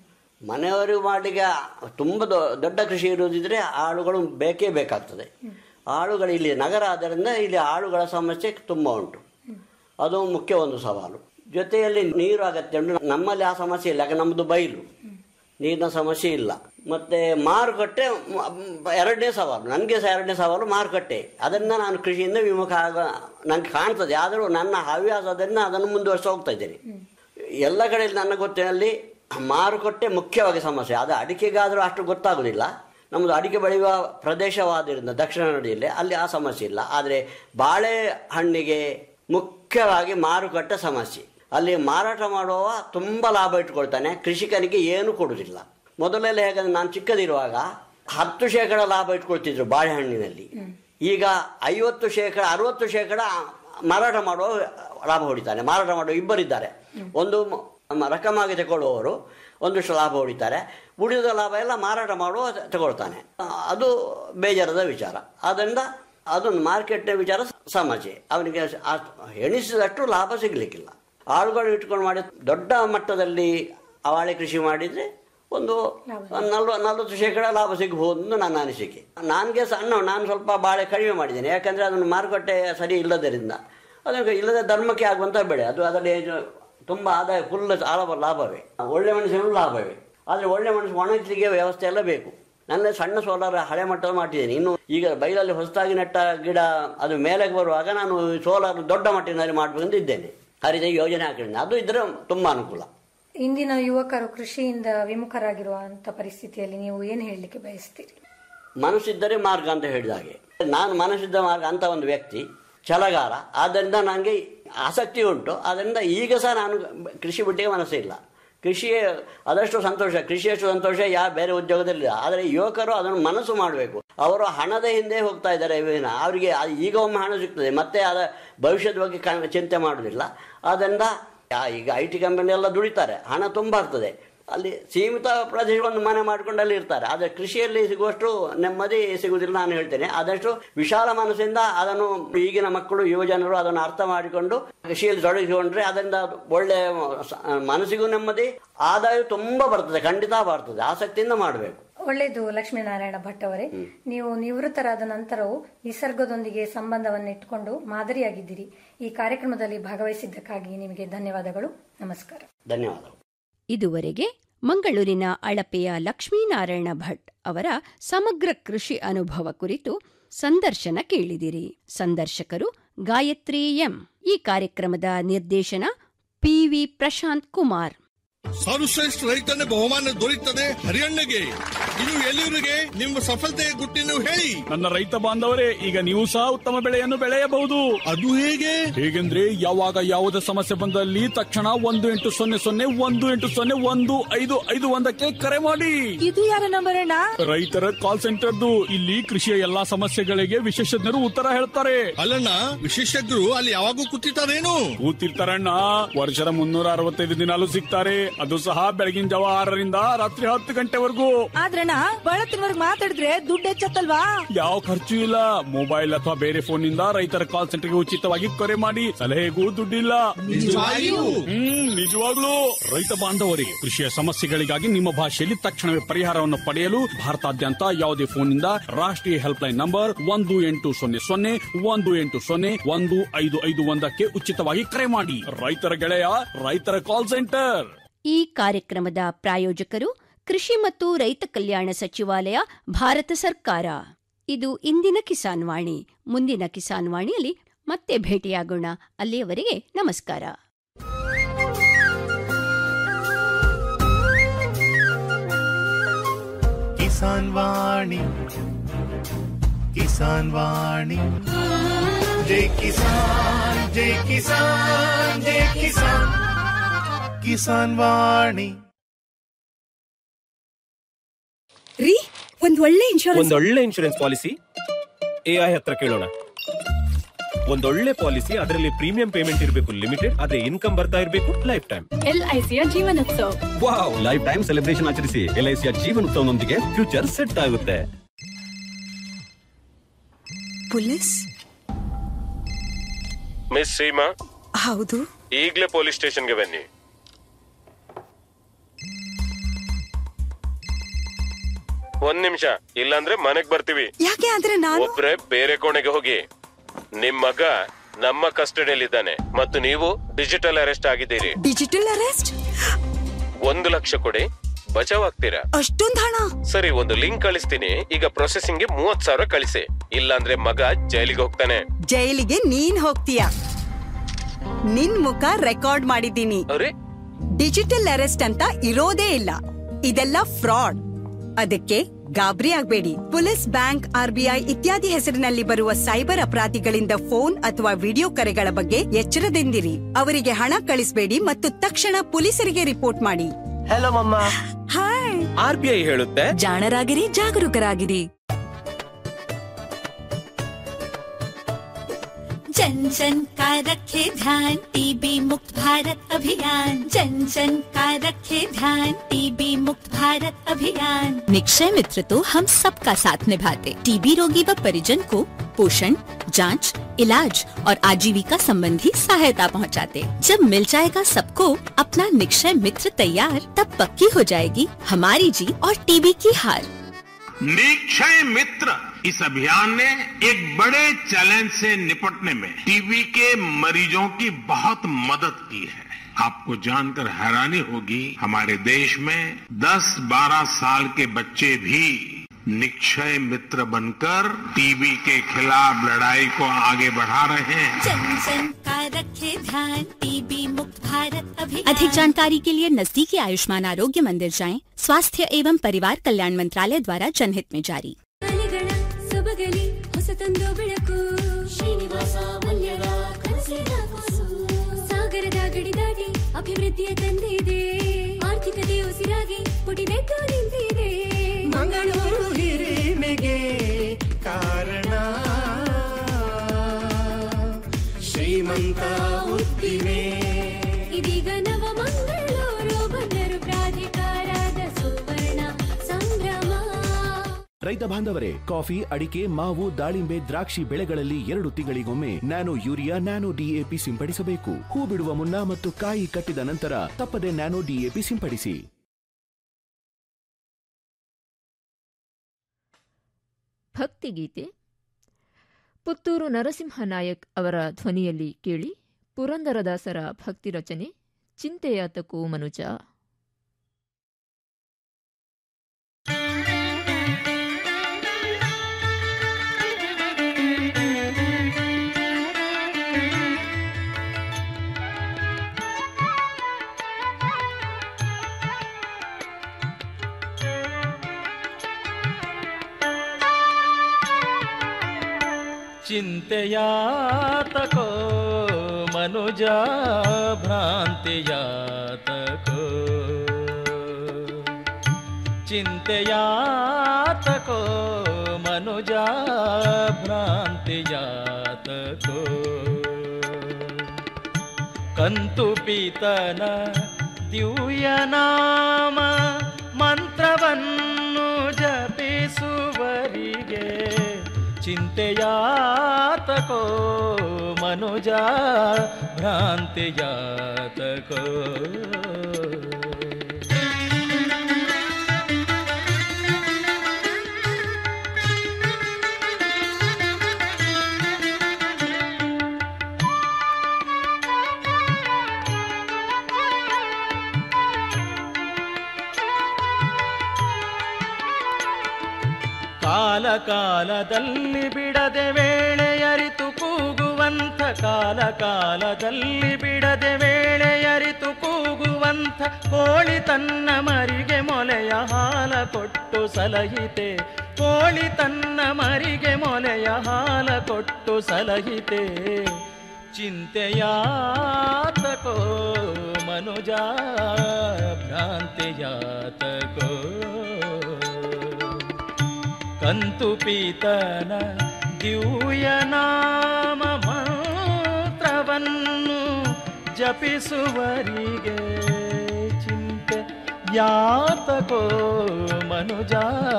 ಮನೆಯವರು ಮಾಡಲಿಕ್ಕೆ ತುಂಬ ದೊ- ದೊಡ್ಡ ಕೃಷಿ ಇರುವುದಿದ್ರೆ ಆಳುಗಳು ಬೇಕೇ ಬೇಕಾಗ್ತದೆ ಆಳುಗಳು ಇಲ್ಲಿ ನಗರ ಆದ್ದರಿಂದ ಇಲ್ಲಿ ಆಳುಗಳ ಸಮಸ್ಯೆ ತುಂಬ ಉಂಟು ಅದು ಮುಖ್ಯ ಒಂದು ಸವಾಲು ಜೊತೆಯಲ್ಲಿ ನೀರು ಅಗತ್ಯ ಉಂಟು ನಮ್ಮಲ್ಲಿ ಆ ಸಮಸ್ಯೆ ಇಲ್ಲ ಯಾಕೆ ನಮ್ಮದು ಬಯಲು ನೀರಿನ ಸಮಸ್ಯೆ ಇಲ್ಲ ಮತ್ತೆ ಮಾರುಕಟ್ಟೆ ಮ- ಮ್, ಎರಡನೇ ಸವಾಲು ನನಗೆ ಸಹ ಎರಡನೇ ಸವಾಲು ಮಾರುಕಟ್ಟೆ ಅದರಿಂದ ನಾನು ಕೃಷಿಯಿಂದ ವಿಮುಖ ಆಗ ನನಗೆ ಕಾಣ್ತದೆ ಆದರೂ ನನ್ನ ಹವ್ಯಾಸದಿಂದ ಅದನ್ನು ಮುಂದುವರಿಸಿ ಹೋಗ್ತಾ ಇದ್ದೇನೆ ಎಲ್ಲ ಕಡೆಯಲ್ಲಿ ನನ್ನ ಗೊತ್ತಿನಲ್ಲಿ ಮಾರುಕಟ್ಟೆ ಮುಖ್ಯವಾಗಿ ಸಮಸ್ಯೆ ಅದು ಅಡಿಕೆಗಾದರೂ ಅಷ್ಟು ಗೊತ್ತಾಗೋದಿಲ್ಲ ನಮ್ಮದು ಅಡಿಕೆ ಬೆಳೆಯುವ ಪ್ರದೇಶವಾದ್ದರಿಂದ ದಕ್ಷಿಣ ನುಡಿಯಲ್ಲಿ ಅಲ್ಲಿ ಆ ಸಮಸ್ಯೆ ಇಲ್ಲ ಆದರೆ ಬಾಳೆಹಣ್ಣಿಗೆ ಮುಖ್ಯವಾಗಿ ಮಾರುಕಟ್ಟೆ ಸಮಸ್ಯೆ ಅಲ್ಲಿ ಮಾರಾಟ ಮಾಡುವವ ತುಂಬ ಲಾಭ ಇಟ್ಕೊಳ್ತಾನೆ ಕೃಷಿಕನಿಗೆ ಏನು ಕೊಡುವುದಿಲ್ಲ ಮೊದಲೆಲ್ಲ ಹೇಗಂದ್ರೆ ನಾನು ಚಿಕ್ಕದಿರುವಾಗ ಹತ್ತು ಶೇಕಡ ಲಾಭ ಇಟ್ಕೊಳ್ತಿದ್ರು ಬಾಳೆಹಣ್ಣಿನಲ್ಲಿ ಈಗ ಐವತ್ತು ಶೇಕಡ ಅರವತ್ತು ಶೇಕಡ ಮಾರಾಟ ಮಾಡುವ ಲಾಭ ಹೊಡಿತಾನೆ ಮಾರಾಟ ಮಾಡುವ ಇಬ್ಬರಿದ್ದಾರೆ ಒಂದು ಮ- ಮ- ರಕಮಾಗಿ ತಗೊಳ್ಳುವವರು ಒಂದಿಷ್ಟು ಲಾಭ ಹೊಡಿತಾರೆ ಉಳಿದ ಲಾಭ ಎಲ್ಲ ಮಾರಾಟ ಮಾಡುವ ತಗೊಳ್ತಾನೆ ಆ, ಅದು ಬೇಜಾರದ ವಿಚಾರ ಆದ್ದರಿಂದ ಅದೊಂದು ಮಾರ್ಕೆಟ್ನ ವಿಚಾರ ಸಮಸ್ಯೆ ಅವನಿಗೆ ಆ- ಎಣಿಸಿದಷ್ಟು ಲಾಭ ಸಿಗಲಿಕ್ಕಿಲ್ಲ ಆಳುಗಳು ಇಟ್ಕೊಂಡು ಮಾಡಿ ದೊಡ್ಡ ಮಟ್ಟದಲ್ಲಿ ಅವಾಳೆ ಕೃಷಿ ಮಾಡಿದರೆ ಒಂದು ನಲ್ವ ನಲ್ವತ್ತು ಶೇಕಡ ಲಾಭ ಸಿಗಬಹುದು ಅಂತ ನನ್ನ ಅನಿಸಿಕೆ ನನಗೆ ಸಣ್ಣ ನಾನು ಸ್ವಲ್ಪ ಬಾಳೆ ಕಡಿಮೆ ಮಾಡಿದ್ದೇನೆ ಯಾಕಂದರೆ ಅದನ್ನು ಮಾರುಕಟ್ಟೆ ಸರಿ ಇಲ್ಲದರಿಂದ ಅದಕ್ಕೆ ಇಲ್ಲದ ಧರ್ಮಕ್ಕೆ ಆಗುವಂಥ ಬೆಳೆ ಅದು ಅದರಲ್ಲಿ ಏನು ತುಂಬ ಆದಾಯ ಫುಲ್ ಲಾಭ ಲಾಭವೇ ಒಳ್ಳೆ ಮೆಣಸಿನೂ ಲಾಭವೇ ಆದರೆ ಒಳ್ಳೆ ಮೆಣಸು ಒಣಗಿಸಲಿಕ್ಕೆ ವ್ಯವಸ್ಥೆ ಎಲ್ಲ ಬೇಕು ನನ್ನ ಸಣ್ಣ ಸೋಲಾರ್ ಹಳೆ ಮಟ್ಟದ ಮಾಡಿದ್ದೇನೆ ಇನ್ನು ಈಗ ಬೈಲಲ್ಲಿ ಹೊಸದಾಗಿ ನೆಟ್ಟ ಗಿಡ ಅದು ಮೇಲೆ ಬರುವಾಗ ನಾನು ಸೋಲಾರ್ ದೊಡ್ಡ ಮಟ್ಟಿನಲ್ಲಿ ಮಾಡಬೇಕಂತ ಇದ್ದೇನೆ ಆ ರೀತಿ ಯೋಜನೆ ಹಾಕಿದ್ದೇನೆ ಅದು ಇದ್ರೆ ತುಂಬ ಅನುಕೂಲ ಇಂದಿನ ಯುವಕರು ಕೃಷಿಯಿಂದ ವಿಮುಖರಾಗಿರುವಂತ ಪರಿಸ್ಥಿತಿಯಲ್ಲಿ ನೀವು ಏನು ಹೇಳಲಿಕ್ಕೆ ಬಯಸ್ತೀರಿ ಮನಸ್ಸಿದ್ದರೆ ಮಾರ್ಗ ಅಂತ ಹೇಳಿದ ಹಾಗೆ ನಾನು ಮನಸ್ಸಿದ್ದ ಮಾರ್ಗ ಅಂತ ಒಂದು ವ್ಯಕ್ತಿ ಛಲಗಾರ ಆದ್ದರಿಂದ ನನಗೆ ಆಸಕ್ತಿ ಉಂಟು ಆದ್ದರಿಂದ ಈಗ ಸಹ ನಾನು ಕೃಷಿ ಬಿಟ್ಟಿಗೆ ಮನಸ್ಸಿಲ್ಲ ಕೃಷಿ ಅದಷ್ಟು ಸಂತೋಷ ಕೃಷಿಯಷ್ಟು ಸಂತೋಷ ಯಾವ ಬೇರೆ ಉದ್ಯೋಗದಲ್ಲಿ ಆದರೆ ಯುವಕರು ಅದನ್ನು ಮನಸ್ಸು ಮಾಡಬೇಕು ಅವರು ಹಣದ ಹಿಂದೆ ಹೋಗ್ತಾ ಇದ್ದಾರೆ ವಿನ ಅವರಿಗೆ ಅದು ಈಗ ಒಮ್ಮೆ ಹಣ ಸಿಗ್ತದೆ ಮತ್ತೆ ಅದ ಭವಿಷ್ಯದ ಬಗ್ಗೆ ಕ- ಚಿಂತೆ ಮಾಡೋದಿಲ್ಲ ಆದ್ದರಿಂದ ಯಾ- ಈಗ ಐ ಟಿ ಕಂಪನಿ ಎಲ್ಲ ದುಡಿತಾರೆ ಹಣ ತುಂಬ ಆಗ್ತದೆ ಅಲ್ಲಿ ಸೀಮಿತ ಪ್ರದೇಶ ಒಂದು ಮನೆ ಮಾಡ್ಕೊಂಡು ಅಲ್ಲಿ ಇರ್ತಾರೆ ಆದರೆ ಕೃಷಿಯಲ್ಲಿ ಸಿಗುವಷ್ಟು ನೆಮ್ಮದಿ ಸಿಗುವುದಿಲ್ಲ ನಾನು ಹೇಳ್ತೇನೆ ಆದಷ್ಟು ವಿಶಾಲ ಮನಸ್ಸಿಂದ ಅದನ್ನು ಈಗಿನ ಮಕ್ಕಳು ಯುವಜನರು ಅದನ್ನು ಅರ್ಥ ಮಾಡಿಕೊಂಡು ಕೃಷಿಯಲ್ಲಿ ತೊಡಗಿಸಿಕೊಂಡ್ರೆ ಅದರಿಂದ ಅದು ಒಳ್ಳೆ ಸ- ಮನಸ್ಸಿಗೂ ನೆಮ್ಮದಿ ಆದಾಯ ತುಂಬ ಬರ್ತದೆ ಖಂಡಿತ ಬರ್ತದೆ ಆಸಕ್ತಿಯಿಂದ ಮಾಡಬೇಕು ಒಳ್ಳೆಯದು ಲಕ್ಷ್ಮೀನಾರಾಯಣ ಭಟ್ ಅವರೇ ನೀವು ನಿವೃತ್ತರಾದ ನಂತರವೂ ನಿಸರ್ಗದೊಂದಿಗೆ ಸಂಬಂಧವನ್ನು ಇಟ್ಟುಕೊಂಡು ಮಾದರಿಯಾಗಿದ್ದೀರಿ ಈ ಕಾರ್ಯಕ್ರಮದಲ್ಲಿ ಭಾಗವಹಿಸಿದ್ದಕ್ಕಾಗಿ ನಿಮಗೆ ಧನ್ಯವಾದಗಳು ನಮಸ್ಕಾರ ಧನ್ಯವಾದಗಳು ಇದುವರೆಗೆ ಮಂಗಳೂರಿನ ಅಳಪೆಯ ಲಕ್ಷ್ಮೀನಾರಾಯಣ ಭಟ್ ಅವರ ಸಮಗ್ರ ಕೃಷಿ ಅನುಭವ ಕುರಿತು ಸಂದರ್ಶನ ಕೇಳಿದಿರಿ ಸಂದರ್ಶಕರು ಗಾಯತ್ರಿ ಎಂ ಈ ಕಾರ್ಯಕ್ರಮದ ನಿರ್ದೇಶನ ಪಿವಿ ಪ್ರಶಾಂತ್ ಕುಮಾರ್ ಸರ್ವಶ್ರೇಷ್ಠ ರೈತನ ಬಹುಮಾನ ದೊರೆಯುತ್ತದೆ ಹರಿಯಣ್ಣಗೆ ಇದು ಎಲ್ಲಿವರೆಗೆ ನಿಮ್ಮ ಸಫಲತೆಯ ಗುಟ್ಟಿನ ಹೇಳಿ ನನ್ನ ರೈತ ಬಾಂಧವರೇ ಈಗ ನೀವು ಸಹ ಉತ್ತಮ ಬೆಳೆಯನ್ನು ಬೆಳೆಯಬಹುದು ಅದು ಹೇಗೆ ಹೇಗೆಂದ್ರೆ ಯಾವಾಗ ಯಾವುದೇ ಸಮಸ್ಯೆ ಬಂದಲ್ಲಿ ತಕ್ಷಣ ಒಂದು ಎಂಟು ಸೊನ್ನೆ ಸೊನ್ನೆ ಒಂದು ಎಂಟು ಸೊನ್ನೆ ಒಂದು ಐದು ಐದು ಒಂದಕ್ಕೆ ಕರೆ ಮಾಡಿ ಇದು ಯಾರ ನಂಬರ್ ಅಣ್ಣ ರೈತರ ಕಾಲ್ ಸೆಂಟರ್ದು ಇಲ್ಲಿ ಕೃಷಿಯ ಎಲ್ಲಾ ಸಮಸ್ಯೆಗಳಿಗೆ ವಿಶೇಷಜ್ಞರು ಉತ್ತರ ಹೇಳ್ತಾರೆ ಅಲ್ಲಣ್ಣ ವಿಶೇಷಜ್ಞರು ಅಲ್ಲಿ ಯಾವಾಗೂ ಕೂತಿರ್ತಾರೇನು ಕೂತಿರ್ತಾರಣ್ಣ ವರ್ಷದ ಮುನ್ನೂರ ಅರವತ್ತೈದು ದಿನಾಲು ಸಿಗ್ತಾರೆ ಅದು ಸಹ ಬೆಳಗಿನ ಜಾವ ಆರರಿಂದ ರಾತ್ರಿ ಹತ್ತು ಗಂಟೆವರೆಗೂ ಆದ್ರಣ್ಣ ಬಳತ್ತಿನವರ್ಗ್ ಮಾತಾಡಿದ್ರೆ ದುಡ್ಡು ಹೆಚ್ಚತ್ತಲ್ವಾ ಯಾವ ಖರ್ಚು ಇಲ್ಲ ಮೊಬೈಲ್ ಅಥವಾ ಬೇರೆ ಫೋನ್ ನಿಂದ ರೈತರ ಕಾಲ್ ಸೆಂಟರ್ಗೆ ಉಚಿತವಾಗಿ ಕರೆ ಮಾಡಿ ಸಲಹೆಗೂ ದುಡ್ಡಿಲ್ಲ ನಿಜವಾಗಿಯೂ? ಹ್ಮ್ ನಿಜವಾಗ್ಲೂ ರೈತ ಬಾಂಧವರಿಗೆ ಕೃಷಿಯ ಸಮಸ್ಯೆಗಳಿಗಾಗಿ ನಿಮ್ಮ ಭಾಷೆಯಲ್ಲಿ ತಕ್ಷಣವೇ ಪರಿಹಾರವನ್ನು ಪಡೆಯಲು ಭಾರತಾದ್ಯಂತ ಯಾವುದೇ ಫೋನ್ ನಿಂದ ರಾಷ್ಟ್ರೀಯ ಹೆಲ್ಪ್ ಲೈನ್ ನಂಬರ್ ಒಂದು ಎಂಟು ಸೊನ್ನೆ ಸೊನ್ನೆ ಒಂದು ಎಂಟು ಸೊನ್ನೆ ಒಂದು ಐದು ಐದು ಒಂದಕ್ಕೆ ಉಚಿತವಾಗಿ ಕರೆ ಮಾಡಿ ರೈತರ ಗೆಳೆಯ ರೈತರ ಕಾಲ್ ಸೆಂಟರ್ ಈ ಕಾರ್ಯಕ್ರಮದ ಪ್ರಾಯೋಜಕರು ಕೃಷಿ ಮತ್ತು ರೈತ ಕಲ್ಯಾಣ ಸಚಿವಾಲಯ ಭಾರತ ಸರ್ಕಾರ ಇದು ಇಂದಿನ ಕಿಸಾನ್ ವಾಣಿ ಮುಂದಿನ ಕಿಸಾನ್ ವಾಣಿಯಲ್ಲಿ ಮತ್ತೆ ಭೇಟಿಯಾಗೋಣ ಅಲ್ಲಿಯವರೆಗೆ ನಮಸ್ಕಾರ ಕಿಸಾನ್ ವಾಣಿ ಕಿಸಾನ್ ವಾಣಿ ಜೈ ಕಿಸಾನ್ ಜೈ ಕಿಸಾನ್ ಜೈ ಕಿಸಾನ್ ಕಿಸಾನ್ ವಾಣಿ ರೀ ಒಂದ್ ಒಳ್ಳೆ ಇನ್ಶೂರೆನ್ಸ್ ಒಂದೊಳ್ಳೆ ಇನ್ಶೂರೆನ್ಸ್ ಪಾಲಿಸಿ ಎಐ ಹತ್ರ ಕೇಳೋಣ ಒಂದೊಳ್ಳೆ ಪಾಲಿಸಿ ಅದರಲ್ಲಿ ಪ್ರೀಮಿಯಂ ಪೇಮೆಂಟ್ ಇರಬೇಕು ಲಿಮಿಟೆಡ್ ಅದೇ ಇನ್ಕಮ್ ಬರ್ತಾ ಇರಬೇಕು ಲೈಫ್ ಟೈಮ್ ಎಲ್ಐಸಿಯ Jeevanotsav wow lifetime celebration ಆಚರಿಸಿ ಎಲ್ಐಸಿಯ ಜೀವನೋತ್ಸವನೊಂದಿಗೆ ಫ್ಯೂಚರ್ ಸೆಟ್ ಆಗುತ್ತೆ ಪೊಲೀಸ್ ಮಿಸ್ ಸೀಮಾ ಹೌದು ಈಗಲೇ ಪೊಲೀಸ್ ಸ್ಟೇಷನ್ಗೆ ಬನ್ನಿ ಒಂದ್ ನಿಮಿಷ ಇಲ್ಲಾಂದ್ರೆ ಮನೆಗ್ ಬರ್ತೀವಿ ಯಾಕೆ ಆದ್ರೆ ನಾನು ಒಬ್ರೆ ಬೇರೆ ಕೋಣೆಗೆ ಹೋಗಿ ನಿಮ್ ಮಗ ನಮ್ಮ ಕಸ್ಟಡಿಯಲ್ಲಿದ್ದಾನೆ ಮತ್ತು ನೀವು ಡಿಜಿಟಲ್ ಅರೆಸ್ಟ್ ಆಗಿದ್ದೀರಿ ಡಿಜಿಟಲ್ ಅರೆಸ್ಟ್ ಒಂದು ಲಕ್ಷ ಕೊಡಿ ಬಚಾವ್ ಆಗ್ತೀರಾ ಅಷ್ಟೊಂದ್ ಹಣ ಸರಿ ಒಂದು ಲಿಂಕ್ ಕಳಿಸ್ತೀನಿ ಈಗ ಪ್ರೊಸೆಸಿಂಗ್ ಗೆ ಮೂವತ್ ಸಾವಿರ ಕಳಿಸಿ ಇಲ್ಲಾಂದ್ರೆ ಮಗ ಜೈಲಿಗೆ ಹೋಗ್ತಾನೆ ಜೈಲಿಗೆ ನೀನ್ ಹೋಗ್ತೀಯ ನಿನ್ ಮುಖ ರೆಕಾರ್ಡ್ ಮಾಡಿದ್ದೀನಿ ಅರೆ ಡಿಜಿಟಲ್ ಅರೆಸ್ಟ್ ಅಂತ ಇರೋದೇ ಇಲ್ಲ ಇದೆಲ್ಲ ಫ್ರಾಡ್ ಅದಕ್ಕೆ ಗಾಬರಿ ಆಗ್ಬೇಡಿ ಪೊಲೀಸ್ ಬ್ಯಾಂಕ್ ಆರ್ಬಿಐ ಇತ್ಯಾದಿ ಹೆಸರಿನಲ್ಲಿ ಬರುವ ಸೈಬರ್ ಅಪರಾಧಿಗಳಿಂದ ಫೋನ್ ಅಥವಾ ವಿಡಿಯೋ ಕರೆಗಳ ಬಗ್ಗೆ ಎಚ್ಚರದಿಂದಿರಿ ಅವರಿಗೆ ಹಣ ಕಳಿಸಬೇಡಿ ಮತ್ತು ತಕ್ಷಣ ಪೊಲೀಸರಿಗೆ ರಿಪೋರ್ಟ್ ಮಾಡಿ ಹಲೋ ಮಮ್ಮ ಹಾಯ್ ಆರ್ ಬಿ ಐ ಹೇಳುತ್ತೆ ಜಾಣರಾಗಿರಿ ಜಾಗರೂಕರಾಗಿರಿ जन जन का रखे ध्यान टीबी मुक्त भारत अभियान जन जन का रखे ध्यान टीबी मुक्त भारत अभियान निक्षय मित्र तो हम सबका साथ निभाते टीबी रोगी व परिजन को पोषण जांच, इलाज और आजीविका संबंधी सहायता पहुंचाते। जब मिल जाएगा सबको अपना निक्षय मित्र तैयार तब पक्की हो जाएगी हमारी जीत और टीबी की हार निक्षय मित्र इस अभियान ने एक बड़े चैलेंज से निपटने में टीबी के मरीजों की बहुत मदद की है आपको जानकर हैरानी होगी हमारे देश में 10-12 साल के बच्चे भी निक्षय मित्र बनकर टीबी के खिलाफ लड़ाई को आगे बढ़ा रहे हैं जन जन का रखे ध्यान टीबी मुक्त भारत अभियान अधिक जानकारी के लिए नजदीकी आयुष्मान आरोग्य मंदिर जाएं स्वास्थ्य एवं परिवार कल्याण मंत्रालय द्वारा जनहित में जारी ಅಲೆಗಳ ಸೊಬಗಲಿ ಹೊಸತೊಂದು ಬೆಳಕು ಶ್ರೀನಿವಾಸ ಮಲ್ಯರ ಕನಸಿನ ಕೂಸು ಸಾಗರದ ಗಡಿ ದಾಟಿ ಅಭಿವೃದ್ಧಿಯ ತಂದಿದೆ ಆರ್ಥಿಕತೆ ಉಸಿರಾಗಿ ಪುಟಿದೆದ್ದು ನಿಂತಿದೆ ಮಂಗಳೂರು ಹಿರಿಮೆಗೆ ಕಾರಣ ಶ್ರೀಮಂತ ಉದ್ದಿಮೆ ಇದೀಗ ನವ ಮಂಗಳೂರು ಬಂದರು ಪ್ರಾಧಿಕಾರದ ಸುವರ್ಣ ಸಂಭ್ರಮ ರೈತ ಬಾಂಧವರೇ ಕಾಫಿ ಅಡಿಕೆ ಮಾವು ದಾಳಿಂಬೆ ದ್ರಾಕ್ಷಿ ಬೆಳೆಗಳಲ್ಲಿ ಎರಡು ತಿಂಗಳಿಗೊಮ್ಮೆ ನ್ಯಾನೋ ಯೂರಿಯಾ ನ್ಯಾನೋ ಡಿಎಪಿ ಸಿಂಪಡಿಸಬೇಕು ಹೂ ಬಿಡುವ ಮುನ್ನ ಮತ್ತು ಕಾಯಿ ಕಟ್ಟಿದ ನಂತರ ತಪ್ಪದೆ ನ್ಯಾನೋ ಡಿಎಪಿ ಸಿಂಪಡಿಸಿ ಭಕ್ತಿಗೀತೆ ಪುತ್ತೂರು ನರಸಿಂಹ ನಾಯಕ್ ಅವರ ಧ್ವನಿಯಲ್ಲಿ ಕೇಳಿ ಪುರಂದರದಾಸರ ಭಕ್ತಿ ರಚನೆ ಚಿಂತೆಯಾತಕೋ ಮನುಜ ಚಿಂತೆಯಾತಕೋ ಮನುಜ ಭ್ರಾಂತಿಯಾತಕೋ ಚಿಂತೆಯಾತಕೋ ಮನುಜ ಭ್ರಾಂತಿಯಾತಕೋ ಕಂತು ಪೀತನ ದಿವ್ಯನಾಮ ಮಂತ್ರವನ್ನು ಜಪಿಸುವರಿಗೆ ಚಿಂತೆಯಾತಕೋ ಮನುಜ ಭ್ರಾಂತಿಯಾತಕೋ ಕಾಲ ಕಾಲದಲ್ಲಿ ಬಿಡದೆ ವೇಳೆಯರಿತು ಕೂಗುವಂಥ ಕಾಲ ಕಾಲದಲ್ಲಿ ಬಿಡದೆ ವೇಳೆಯರಿತು ಕೂಗುವಂಥ ಕೋಳಿ ತನ್ನ ಮರಿಗೆ ಮೊಲೆಯ ಹಾಲ ಕೊಟ್ಟು ಸಲಹಿತೆ ಕೋಳಿ ತನ್ನ ಮರಿಗೆ ಮೊಲೆಯ ಹಾಲ ಕೊಟ್ಟು ಸಲಹಿತೆ ಚಿಂತೆಯಾತಕೋ ಮನುಜ ಭ್ರಾಂತಿಯಾತಕೋ ಕಂತು ಪೀತನ ದಿವ್ಯನಾಮ ಮಂತ್ರವನ್ನು ಜಪಿಸುವರಿಗೆ ಚಿಂತೆ ಯಾತಕೋ ಮನುಜ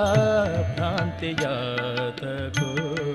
ಭ್ರಾಂತಿಯಾತಕೋ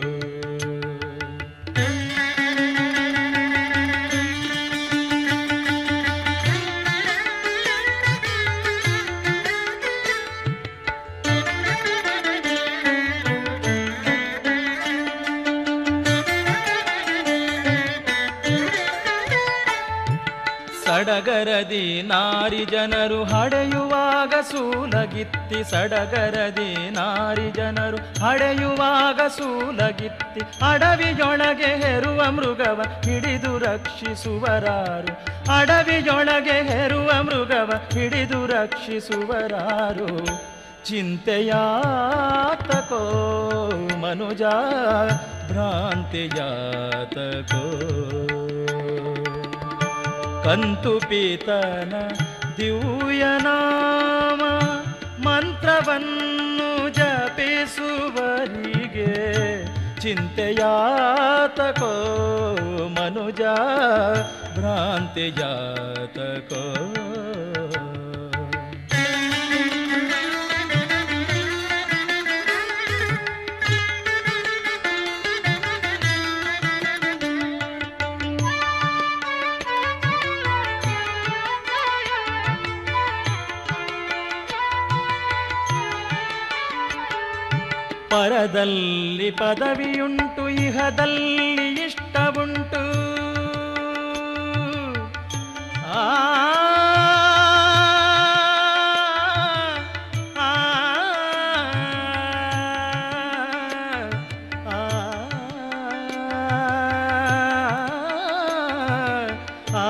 ಸಡಗರದಿ ನಾರಿ ಜನರು ಹಡೆಯುವಾಗ ಸೂಲಗಿತ್ತಿ ಸಡಗರದಿ ನಾರಿ ಜನರು ಹಡೆಯುವಾಗ ಸೂಲಗಿತ್ತಿ ಅಡವಿಯೊಳಗೆ ಹೆರುವ ಮೃಗವ ಹಿಡಿದು ರಕ್ಷಿಸುವರಾರು ಅಡವಿಯೊಳಗೆ ಹೆರುವ ಮೃಗವ ಹಿಡಿದು ರಕ್ಷಿಸುವರಾರು ಚಿಂತೆಯಾತಕೋ ಮನುಜ ಭ್ರಾಂತಿಯಾತಕೋ ಕಂತು ಪೀತನ ದಿವ್ಯನಾಮ ಮಂತ್ರವನ್ನು ಜಪಿಸುವರಿಗೆ ಚಿಂತೆಯಾತಕೋ ಮನುಜ ಭ್ರಾಂತಿಯಾತಕೋ ಪರದಲ್ಲಿ ಪದವಿಯುಂಟು ಇಹದಲ್ಲಿ ಇಷ್ಟವುಂಟು ಆ ಆ, ಆ, ಆ,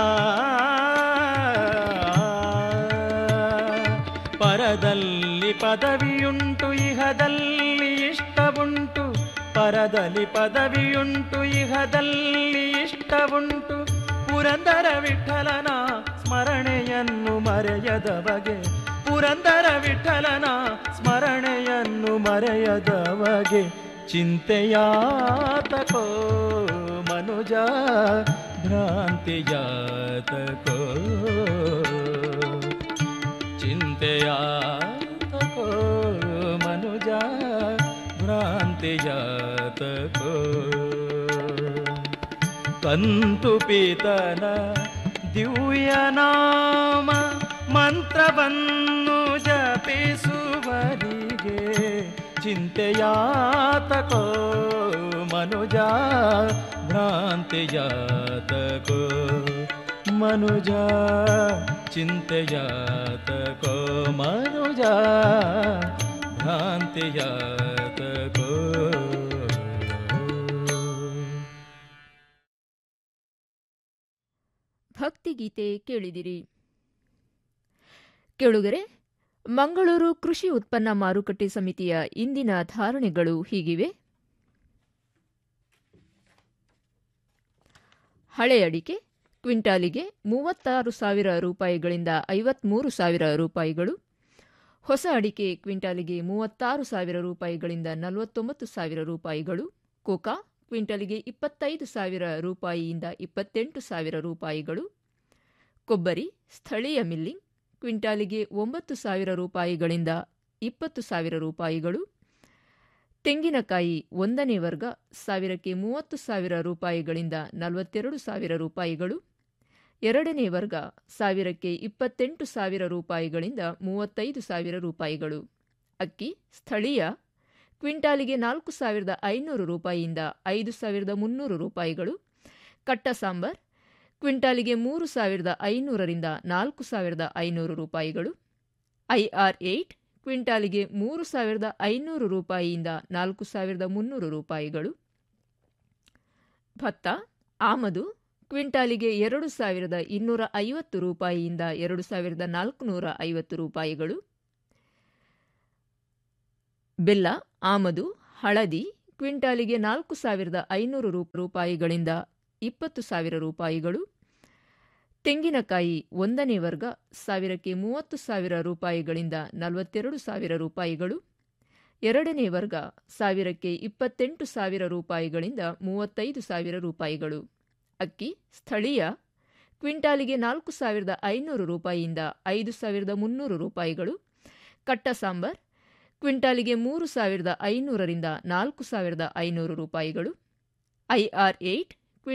ಪರದಲ್ಲಿ ಪದವಿಯುಂಟು ಇಹದಲ್ಲಿ ಇಷ್ಟವುಂಟು ಪರದಲ್ಲಿ ಪದವಿಯುಂಟು ಇಹದಲ್ಲಿ ಇಷ್ಟವುಂಟು ಪುರಂದರ ವಿಠಲನ ಸ್ಮರಣೆಯನ್ನು ಮರೆಯದ ಬಗೆ ಪುರಂದರ ವಿಠಲನ ಸ್ಮರಣೆಯನ್ನು ಮರೆಯದ ಬಗೆ ಚಿಂತೆಯಾತಕೋ ಮನುಜ ಭ್ರಾಂತಿಯಾತಕೋ ಚಿಂತೆಯಾತಕೋ ಮನುಜ ಭ್ರಾಂತಿಯಾತಕೋ ಕಂತು ಪೀತನ ದಿವ್ಯನಾಮ ಮಂತ್ರವನ್ನು ಜಪಿಸುವರಿಗೆ ಚಿಂತೆಯಾತಕೋ ಮನುಜ ಭ್ರಾಂತಿಯಾತಕೋ ಮನುಜ ಚಿಂತೆಯಾತಕೋ ಮನುಜ ಭ್ರಾಂತಿಯಾತಕೋ ಭಕ್ತಿಗೀತೆ ಕೇಳಿದಿರಿ ಕೇಳುಗರೆ ಮಂಗಳೂರು ಕೃಷಿ ಉತ್ಪನ್ನ ಮಾರುಕಟ್ಟೆ ಸಮಿತಿಯ ಇಂದಿನ ಧಾರಣೆಗಳು ಹೀಗಿವೆ ಹಳೆ ಅಡಿಕೆ ಕ್ವಿಂಟಾಲಿಗೆ ಮೂವತ್ತಾರು ಸಾವಿರ ರೂಪಾಯಿಗಳಿಂದ ಐವತ್ಮೂರು ಸಾವಿರ ರೂಪಾಯಿಗಳು ಹೊಸ ಅಡಿಕೆ ಕ್ವಿಂಟಾಲಿಗೆ ಮೂವತ್ತಾರು ಸಾವಿರ ರೂಪಾಯಿಗಳಿಂದ ನಲವತ್ತೊಂಬತ್ತು ಸಾವಿರ ರೂಪಾಯಿಗಳು ಕೋಕಾ ಕ್ವಿಂಟಲಿಗೆ ಇಪ್ಪತ್ತೈದು ಸಾವಿರ ರೂಪಾಯಿಯಿಂದ ಇಪ್ಪತ್ತೆಂಟು ಸಾವಿರ ರೂಪಾಯಿಗಳು ಕೊಬ್ಬರಿ ಸ್ಥಳೀಯ ಮಿಲ್ಲಿಂಗ್ ಕ್ವಿಂಟಾಲಿಗೆ ಒಂಬತ್ತು ಸಾವಿರ ರೂಪಾಯಿಗಳಿಂದ ಇಪ್ಪತ್ತು ಸಾವಿರ ರೂಪಾಯಿಗಳು ತೆಂಗಿನಕಾಯಿ ಒಂದನೇ ವರ್ಗ ಸಾವಿರಕ್ಕೆ ಮೂವತ್ತು ಸಾವಿರ ರೂಪಾಯಿಗಳಿಂದ ನಲವತ್ತೆರಡು ಸಾವಿರ ರೂಪಾಯಿಗಳು ಎರಡನೇ ವರ್ಗ ಸಾವಿರಕ್ಕೆ ಇಪ್ಪತ್ತೆಂಟು ಸಾವಿರ ರೂಪಾಯಿಗಳಿಂದ ಮೂವತ್ತೈದು ಸಾವಿರ ರೂಪಾಯಿಗಳು ಅಕ್ಕಿ ಸ್ಥಳೀಯ ಕ್ವಿಂಟಾಲಿಗೆ ನಾಲ್ಕು ಸಾವಿರದ ಐನೂರು ರೂಪಾಯಿಯಿಂದ ಐದು ಸಾವಿರದ ಮುನ್ನೂರು ರೂಪಾಯಿಗಳು ಕಟ್ಟ ಸಾಂಬಾರ್ ಕ್ವಿಂಟಾಲಿಗೆ ಮೂರು ಸಾವಿರದ ಐನೂರರಿಂದ ನಾಲ್ಕು ಸಾವಿರದ ಐನೂರು ರೂಪಾಯಿಗಳು ಐಆರ್ ಏಯ್ಟ್ ಕ್ವಿಂಟಾಲಿಗೆ ಮೂರು ಸಾವಿರದ ಐನೂರು ರೂಪಾಯಿಯಿಂದ ನಾಲ್ಕು ಸಾವಿರದ ಮುನ್ನೂರು ರೂಪಾಯಿಗಳು ಭತ್ತ ಆಮದು ಕ್ವಿಂಟಾಲಿಗೆ ಎರಡು ಸಾವಿರದ ಇನ್ನೂರ ಐವತ್ತು ರೂಪಾಯಿಯಿಂದ ಎರಡು ಸಾವಿರದ ನಾಲ್ಕುನೂರ ಐವತ್ತು ರೂಪಾಯಿಗಳು ಬೆಲ್ಲ ಆಮದು ಹಳದಿ ಕ್ವಿಂಟಾಲಿಗೆ ನಾಲ್ಕು ಸಾವಿರದ ಐನೂರು ರೂಪಾಯಿಗಳಿಂದ ಇಪ್ಪತ್ತು ಸಾವಿರ ರೂಪಾಯಿಗಳು ತೆಂಗಿನಕಾಯಿ ಒಂದನೇ ವರ್ಗ ಸಾವಿರಕ್ಕೆ ಮೂವತ್ತು ಸಾವಿರ ರೂಪಾಯಿಗಳಿಂದ ನಲವತ್ತೆರಡು ಸಾವಿರ ರೂಪಾಯಿಗಳು ಎರಡನೇ ವರ್ಗ ಸಾವಿರಕ್ಕೆ ಇಪ್ಪತ್ತೆಂಟು ಸಾವಿರ ರೂಪಾಯಿಗಳಿಂದ ಮೂವತ್ತೈದು ಸಾವಿರ ರೂಪಾಯಿಗಳು ಅಕ್ಕಿ ಸ್ಥಳೀಯ ಕ್ವಿಂಟಾಲಿಗೆ ನಾಲ್ಕು ಸಾವಿರದ ಐನೂರು ರೂಪಾಯಿಯಿಂದ ಐದು ಸಾವಿರದ ಮುನ್ನೂರು ರೂಪಾಯಿಗಳು ಕಟ್ಟ ಸಾಂಬಾರ್ ಕ್ವಿಂಟಾಲಿಗೆ ಮೂರು ಸಾವಿರದ ಐನೂರರಿಂದ ನಾಲ್ಕು ಸಾವಿರದ ಐನೂರು ರೂಪಾಯಿಗಳು ಐಆರ್ ಏಯ್ಟ್